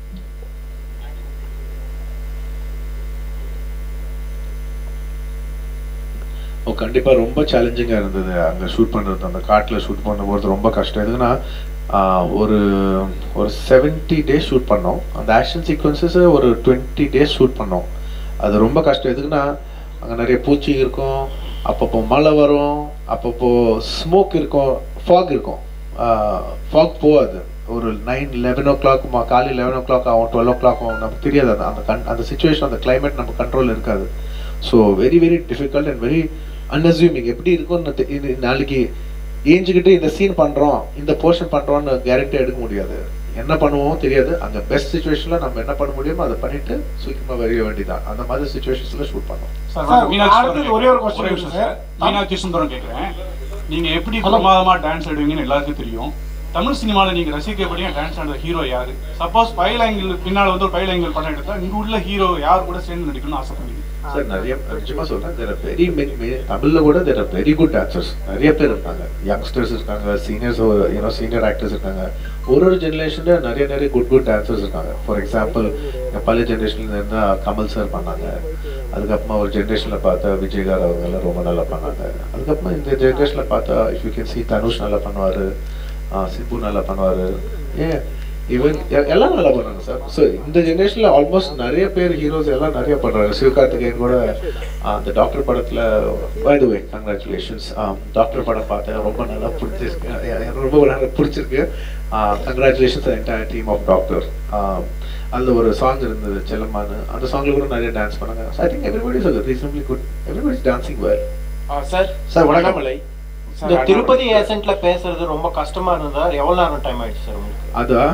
Speaker 7: ஓ கண்டிப்பாக ரொம்ப சேலஞ்சிங்காக இருந்தது அங்கே ஷூட் பண்ணுறது அந்த காட்டில் ஷூட் பண்ணும்போது ரொம்ப கஷ்டம் எதுக்குன்னா ஆஹ், ஒரு ஒரு செவன்ட்டி டேஸ் ஷூட் பண்ணோம் அந்த ஆக்ஷன் சீக்வன்சஸை ஒரு டுவெண்ட்டி டேஸ் ஷூட் பண்ணோம் அது ரொம்ப கஷ்டம் எதுக்குன்னா அங்கே நிறைய பூச்சி இருக்கும் அப்பப்போ மழை வரும் அப்பப்போ ஸ்மோக் இருக்கும் ஃபாக் இருக்கும் ஃபாக் போகாது ஒரு நைன் லெவன் ஓ கிளாக் காலையில் லெவன் ஓ கிளாக் ஆகும் டுவெல் ஓ கிளாக் ஆகும் நமக்கு தெரியாது அந்த அந்த கண் அந்த சுச்சுவேஷன் அந்த climate நம்ம கண்ட்ரோல் இருக்காது so very very difficult and very unassuming எப்படி இருக்கும்னு தெ- இது நாளைக்கு ஏஞ்சிக்கிட்டு இந்த சீன் பண்ணுறோம் இந்த போர்ஷன் பண்ணுறோம்னு கேரண்டி எடுக்க முடியாது என்ன பண்ணுவோம் தெரியாது அங்கே பெஸ்ட் சுச்சுவேஷனில் நம்ம என்ன பண்ண முடியுமோ அதை பண்ணிட்டு சீக்கிரமாக வெளிய வேண்டியதான் அந்த மாதிரி சுச்சுவேஷன்ஸில் ஷூட் பண்ணோம்
Speaker 8: சார், மீனாட்சி
Speaker 16: அடுத்தது
Speaker 8: சுந்தரம்
Speaker 16: ஒரே ஒரு
Speaker 8: கேட்கிறேன்.
Speaker 16: question
Speaker 8: நிமிஷம்
Speaker 16: இருக்கு
Speaker 8: சார்.
Speaker 16: சார்.
Speaker 8: மீனாட்சி சுந்தரம் கேட்குறேன் நீங்க எப்படி
Speaker 16: Hello.
Speaker 8: பிரமாதமா டான்ஸ் ஆடுவீங்கன்னு எல்லாருக்கும் தெரியும் தமிழ் சினிமால நீங்க ரசிக்கப்படியா டான்ஸ் ஆடுற ஹீரோ யாரு சப்போஸ் ஃபைல் ஆங்கிள் பின்னால வந்து ஒரு ஃபைல் ஆங்கிள் படம் எடுத்தா இங்க உள்ள ஹீரோ யார் கூட சேர்ந்து நடிக்கணும்னு ஆசைப்படுவீங்க
Speaker 7: சார் நிறைய நிஜமா சொல்றேன் தேர் வெரி தமிழ்ல கூட தேர் வெரி குட் டான்சர்ஸ் நிறைய பேர் இருக்காங்க யங்ஸ்டர்ஸ் இருக்காங்க சீனியர்ஸ் யூனோ சீனியர் ஆக்டர்ஸ் இருக்காங்க ஒரு ஒரு ஜென்ரேஷன்ல நிறைய நிறைய குட் குட் டான்சர்ஸ் இருக்காங்க ஃபார் எக்ஸாம்பிள் பழைய ஜென்ரேஷன்ல இருந்தா கமல் சார் பண்ணாங்க அதுக்கப்புறமா ஒரு ஜென்ரேஷன்ல பார்த்தா விஜயகார் அவங்க எல்லாம் ரொம்ப நல்லா பண்ணாங்க அதுக்கப்புறமா இந்த ஜென்ரேஷன்ல பார்த்தா if you can see Dhanush நல்லா பண்ணுவாரு ஆஹ் சிம்பு நல்லா பண்ணுவாரு ஏன் இவன் எ- எல்லாம் நல்லா பண்ணாங்க சார் ஸோ இந்த ஜென்ரேஷனில் ஆல்மோஸ்ட் நிறைய பேர் ஹீரோஸ் எல்லாம் நிறைய பண்ணுறாங்க சிவகார்த்திகேயன் கூட ஆஹ், அந்த டாக்டர் படத்தில் by the way congratulations doctor படம் பார்த்தேன் ரொம்ப நல்லா பிடிச்சிருக்கு எ- எனக்கு ரொம்ப நல்லா பிடிச்சிருக்கு congratulations entire team of doctor அதில் ஒரு சாங் இருந்தது செல்லம்மான்னு அந்த சாங்கில் கூட நிறைய டான்ஸ் பண்ணாங்க I think everybody is reasonably good everybody is dancing well
Speaker 17: sir
Speaker 7: sir, வணக்கம்.
Speaker 17: அண்ணாமலை இந்த திருப்பதி ஏசென்ட்ல பேசுறது ரொம்ப கஷ்டமா இருந்ததா எவ்வளவு நேரம் டைம் ஆயிடுச்சு சார் உங்களுக்கு
Speaker 7: அதா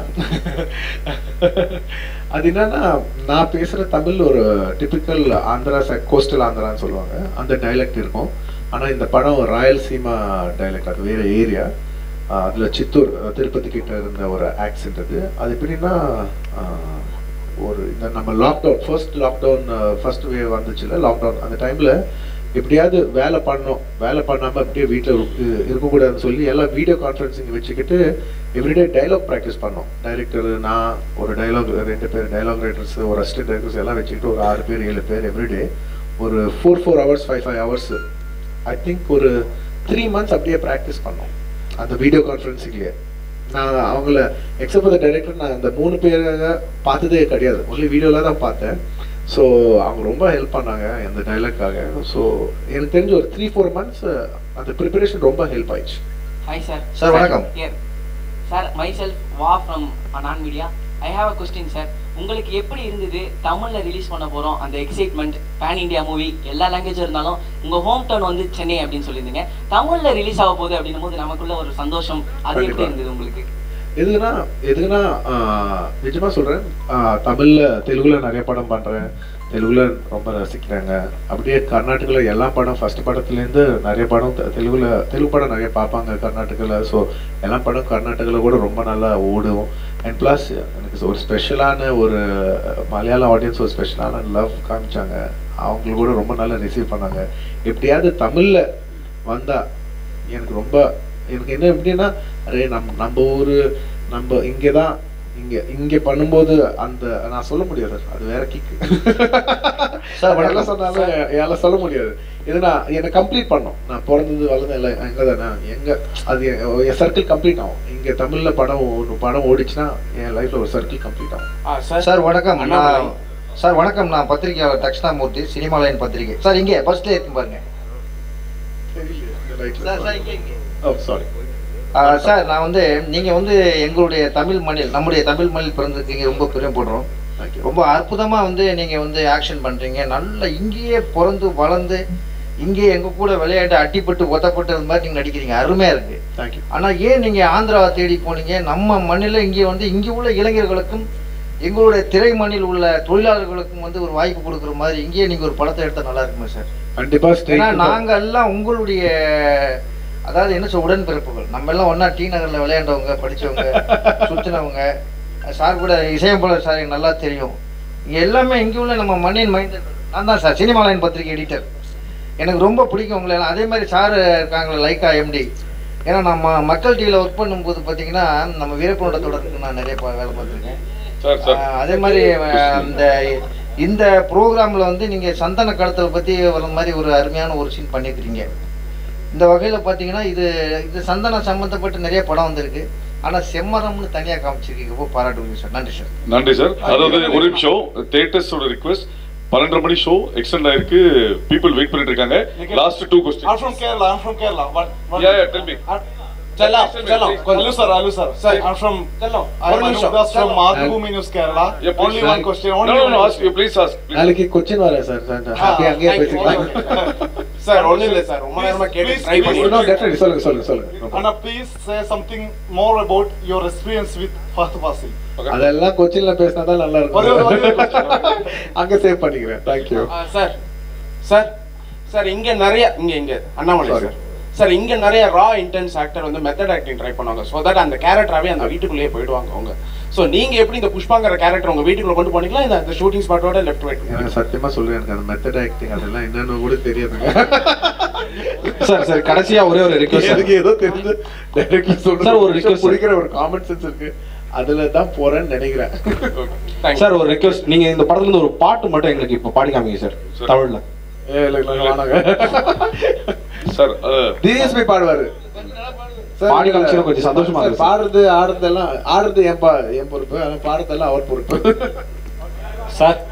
Speaker 7: அது என்னன்னா நான் பேசுற தமிழ் ஒரு டிபிக்கல் ஆந்திரா கோஸ்டல் ஆந்திரான்னு சொல்லுவாங்க அந்த டைலக்ட் இருக்கும் ஆனா இந்த படம் ராயல்சீமா டைலக்ட் அது வேற ஏரியா அதுல சித்தூர் அஹ், திருப்பதி கிட்ட இருந்த ஒரு ஆக்சென்ட் அது அது எப்படின்னா ஆஹ், ஒரு இந்த நம்ம lockdown first lockdown first wave வந்துச்சுல லாக்டவுன் அந்த டைம்ல எப்படியாவது வேலை பண்ணோம் வேலை பண்ணாம அப்படியே வீட்டில் இருக்கக்கூடாதுன்னு சொல்லி எல்லாம் வீடியோ கான்ஃபரன்சிங் வச்சுக்கிட்டு எவ்ரிடே டைலாக் ப்ராக்டிஸ் பண்ணோம் டைரக்டர் நான் ஒரு டைலாக் ரெண்டு பேர் டைலாக் ரைட்டர்ஸ் ஒரு அசிஸ்டன்ட் டைரக்டர்ஸ் எல்லாம் வச்சுக்கிட்டு ஒரு ஆறு பேர் ஏழு பேர் எவ்ரிடே ஒரு four four hours five five hours I think ஒரு த்ரீ மந்த்ஸ் அப்படியே ப்ராக்டிஸ் பண்ணோம் அந்த வீடியோ கான்ஃபரன்சிங்லேயே நான் அவங்கள எக்ஸப்ட் ஃபார் த டைரக்டர் நான் அந்த மூணு பேரை பார்த்ததே கிடையாது ஒன்லி வீடியோவில் தான் பார்த்தேன் ஸோ அவங்க ரொம்ப ஹெல்ப் பண்ணாங்க இந்த டைலாக்காக ஸோ எனக்கு தெரிஞ்ச ஒரு த்ரீ ஃபோர் மந்த்ஸ் அந்த ப்ரிப்பரேஷன் ரொம்ப ஹெல்ப் ஆயிடுச்சு
Speaker 18: ஹாய் சார்
Speaker 7: Sir, வணக்கம்.
Speaker 18: சார் மை செல்ஃப் வா ஃப்ரம் நான் media I have a question sir உங்களுக்கு எப்படி இருந்தது தமிழ்ல ரிலீஸ் பண்ண போறோம் அந்த எக்ஸைட்மெண்ட் பேன் இந்தியா மூவி எல்லா லாங்குவேஜும் இருந்தாலும் உங்க ஹோம் டவுன் வந்து சென்னை அப்படின்னு சொல்லியிருந்தீங்க தமிழ்ல ரிலீஸ் ஆக போகுது அப்படின்னும் போது நமக்குள்ள ஒரு சந்தோஷம் அது எப்படி
Speaker 7: கண்டிப்பா.
Speaker 18: இருந்தது உங்களுக்கு
Speaker 7: எதுக்குன்னா எதுக்குன்னா ஆஹ், நிஜமா சொல்றேன் ஆஹ், தமிழ்ல தெலுங்குல நிறைய படம் பண்றேன் தெலுங்குல ரொம்ப ரசிக்கிறாங்க அப்படியே கர்நாடகாவில் எல்லா படம் ஃபர்ஸ்ட் படத்துலேருந்து நிறைய படம் தெ- தெலுங்குல தெலுங்கு படம் நிறைய பார்ப்பாங்க கர்நாடகாவில் ஸோ எல்லா படம் கர்நாடகாவில் கூட ரொம்ப நல்லா ஓடும் அண்ட் ப்ளஸ் எனக்கு ஒரு ஸ்பெஷலான ஒரு மலையாள ஆடியன்ஸ் ஒரு ஸ்பெஷலான லவ் காமிச்சாங்க அவங்களுக்கு கூட ரொம்ப நல்லா ரிசீவ் பண்ணாங்க எப்படியாவது தமிழில் வந்தா எனக்கு ரொம்ப எனக்கு என்ன எப்படின்னா அரே நம் நம்ம ஊர் நம்ம இங்கே தான் இங்கே இங்கே பண்ணும்போது அந்த நான் சொல்ல முடியாது சார் அது வேற கிக்கு சார் என்ன சொன்னாலும் என்னால் சொல்ல முடியாது இது நான் என்னை கம்ப்ளீட் பண்ணோம் நான் பிறந்தது வளர்ந்து எல்லாம் எங்கே தானே எங்கே அது என் சர்க்கிள் கம்ப்ளீட் ஆகும் இங்கே தமிழில் படம் ஒரு படம் ஓடிச்சுன்னா என் லைஃப்பில் ஒரு சர்க்கிள் கம்ப்ளீட் ஆகும்
Speaker 19: சார் வணக்கம் நான் சார் வணக்கம் நான் பத்திரிகையாளர் தக்ஷணாமூர்த்தி சினிமா லைன் பத்திரிகை சார் இங்கே ஃபர்ஸ்ட்ல இருக்கு பாருங்க சார் சார் இங்கே இங்கே
Speaker 7: ஓ சாரி
Speaker 19: ஆ, சார் நான் வந்து நீங்கள் வந்து எங்களுடைய தமிழ் மண்ணில் நம்முடைய தமிழ் மண்ணில் பிறந்திருக்கீங்க ரொம்ப பெருமைப்படுறோம் ரொம்ப அற்புதமாக வந்து நீங்கள் வந்து ஆக்ஷன் பண்ணுறீங்க நல்லா இங்கேயே பிறந்து வளர்ந்து இங்கேயே எங்கள் கூட விளையாட்டு அட்டிப்பட்டு ஒத்தப்பட்டது மாதிரி நீங்கள் நடிக்கிறீங்க அருமையாக இருக்குது
Speaker 7: தேங்க்யூ
Speaker 19: ஆனால் ஏன் நீங்கள் ஆந்திராவை தேடி போனீங்க நம்ம மண்ணில் இங்கே வந்து இங்கே உள்ள இளைஞர்களுக்கும் எங்களுடைய திரை மண்ணில் உள்ள தொழிலாளர்களுக்கும் வந்து ஒரு வாய்ப்பு கொடுக்குற மாதிரி இங்கேயே நீங்கள் ஒரு படத்தை எடுத்தால் நல்லா இருக்குமே சார்
Speaker 7: கண்டிப்பாக
Speaker 19: ஏன்னா நாங்கள் எல்லாம் உங்களுடைய அதாவது என்ன சொல் உடன்பிறப்புகள் நம்ம எல்லாம் ஒன்றா டி நகரில் விளையாண்டவங்க படித்தவங்க சுற்றினவங்க சார் கூட இசையமைப்பாளர் சார் எனக்கு நல்லா தெரியும் இங்கே எல்லாமே இங்கே உள்ள நம்ம மண்ணின் மைண்ட் நான் தான் சார் சினிமா லைன் பத்திரிகை எடிட்டர் எனக்கு ரொம்ப பிடிக்கும் உங்களை எல்லாம் அதே மாதிரி சார் இருக்காங்களே லைக்கா எம்டி ஏன்னா நம்ம மக்கள் டிவியில் ஒர்க் பண்ணும்போது பார்த்தீங்கன்னா நம்ம வீரப்பனோட தொடருக்கு நான் நிறைய பா- வேலை பார்த்துருக்கேன்
Speaker 1: சார் சார்
Speaker 19: ஆஹ் அதே மாதிரி அஹ், அந்த இந்த ப்ரோக்ராமில் வந்து நீங்கள் சந்தன கடத்தலை பற்றி வர மாதிரி ஒரு அருமையான ஒரு சீன் பண்ணியிருக்கிறீங்க இந்த வகையில் பார்த்தீங்கன்னா இது இது சந்தனம் சம்மந்தப்பட்டு நிறைய படம் வந்திருக்கு ஆனால் செம்மரம்னு தனியாக காமிச்சிருக்கீங்க ரொம்ப பாராட்டுவீங்க சார் நன்றி சார்
Speaker 1: நன்றி சார் அதாவது ஒரு நிமிஷம் தேட்டர்ஸோட ரிக்வெஸ்ட் பன்னெண்டரை மணி ஷோ எக்ஸ்டெண்ட் ஆயிருக்கு பீப்புள் வெயிட் பண்ணிட்டு இருக்காங்க last two question
Speaker 20: I'm from Kerala. I'm from Kerala. What? what
Speaker 1: Yeah, yeah, tell me.
Speaker 20: Tell us,
Speaker 1: Tell me,
Speaker 20: tell us.
Speaker 1: please.
Speaker 20: Hello, sir. Hello, sir. Sir, I'm from. Hello. I'm
Speaker 7: One minute.
Speaker 20: Anup Das from
Speaker 7: Hello.
Speaker 20: Madhubhumi News, Kerala.
Speaker 1: Yeah, please.
Speaker 20: Only one question. Only
Speaker 1: No, no,
Speaker 20: one
Speaker 1: no, ask
Speaker 20: question.
Speaker 1: you, please ask.
Speaker 7: நாளைக்கு கொச்சின் வரேன் sir happy அங்கேயே
Speaker 20: thank you.
Speaker 7: பேசிக்கலாம்
Speaker 20: Sir, ஒண்ணும் இல்ல sir ரொம்ப நேரமா கேட்டு try பண்ணி
Speaker 7: No, definitely. சொல்லுங்க சொல்லுங்க சொல்லுங்க
Speaker 20: Anna, please say something more about your experience with Fahd Fasil.
Speaker 7: அதெல்லாம் கொச்சின்ல பேசினா தான் நல்லா
Speaker 20: ஒரே ஒரு- ஒரே ஒரு
Speaker 7: இருக்கும் அங்க சேவ் பண்ணிக்கிறேன் தேங்க்யூ
Speaker 21: சார் சார் சார் இங்க நிறைய இங்க இங்க அண்ணாமலை சார் சார் இங்க நிறைய ரா இன்டென்ஸ் ஆக்டர் வந்து மெத்தட் ஆக்டிங் ட்ரை பண்ணுவாங்க ஸோ தட் அந்த கேரக்டராகவே அந்த வீட்டுக்குள்ளேயே போயிடுவாங்க அவங்க ஸோ நீங்க எப்படி இந்த புஷ்பாங்கிற கேரக்டர் உங்க வீட்டுக்குள்ள கொண்டு போனீங்களா இந்த அந்த ஷூட்டிங் ஸ்பாட்டோட லெஃப்ட் ரைட்
Speaker 7: எனக்கு சத்தியமா சொல்றேன் எனக்கு அந்த மெத்தட் ஆக்டிங் அதெல்லாம் என்னன்னு கூட தெரியாதுங்க
Speaker 22: சார் சார் கடைசியா ஒரே ஒரு ரிக்வெஸ்ட்
Speaker 7: எனக்கு ஏதோ தெரிஞ்சு டைரக்ட்லி சொல்ற
Speaker 22: Sir, ஒரு request.
Speaker 7: பிடிக்கிற ஒரு காமன் சென்ஸ் இருக்கு அதுல தான் போறேன்னு நினைக்கிறேன்
Speaker 22: சார் ஒரு ரிக்வெஸ்ட் நீங்க இந்த படத்துல இருந்து ஒரு பாட்டு மட்டும் எங்களுக்கு இப்ப பாடி காமிங்க சார் தமிழ்ல
Speaker 7: ஏ இல்ல இல்ல வேணாங்க
Speaker 1: சார்
Speaker 7: டிஎஸ்பி பாடுவாரு
Speaker 22: பாடி காமிச்சா கொஞ்சம் சந்தோஷமா
Speaker 7: சார்,
Speaker 22: இருக்கு சார்.
Speaker 7: பாடுறது ஆடுறது எல்லாம் ஆடுறது என் பா என் பொறுப்பு ஆனா பாடுறதெல்லாம் அவர் பொறுப்பு
Speaker 21: சார்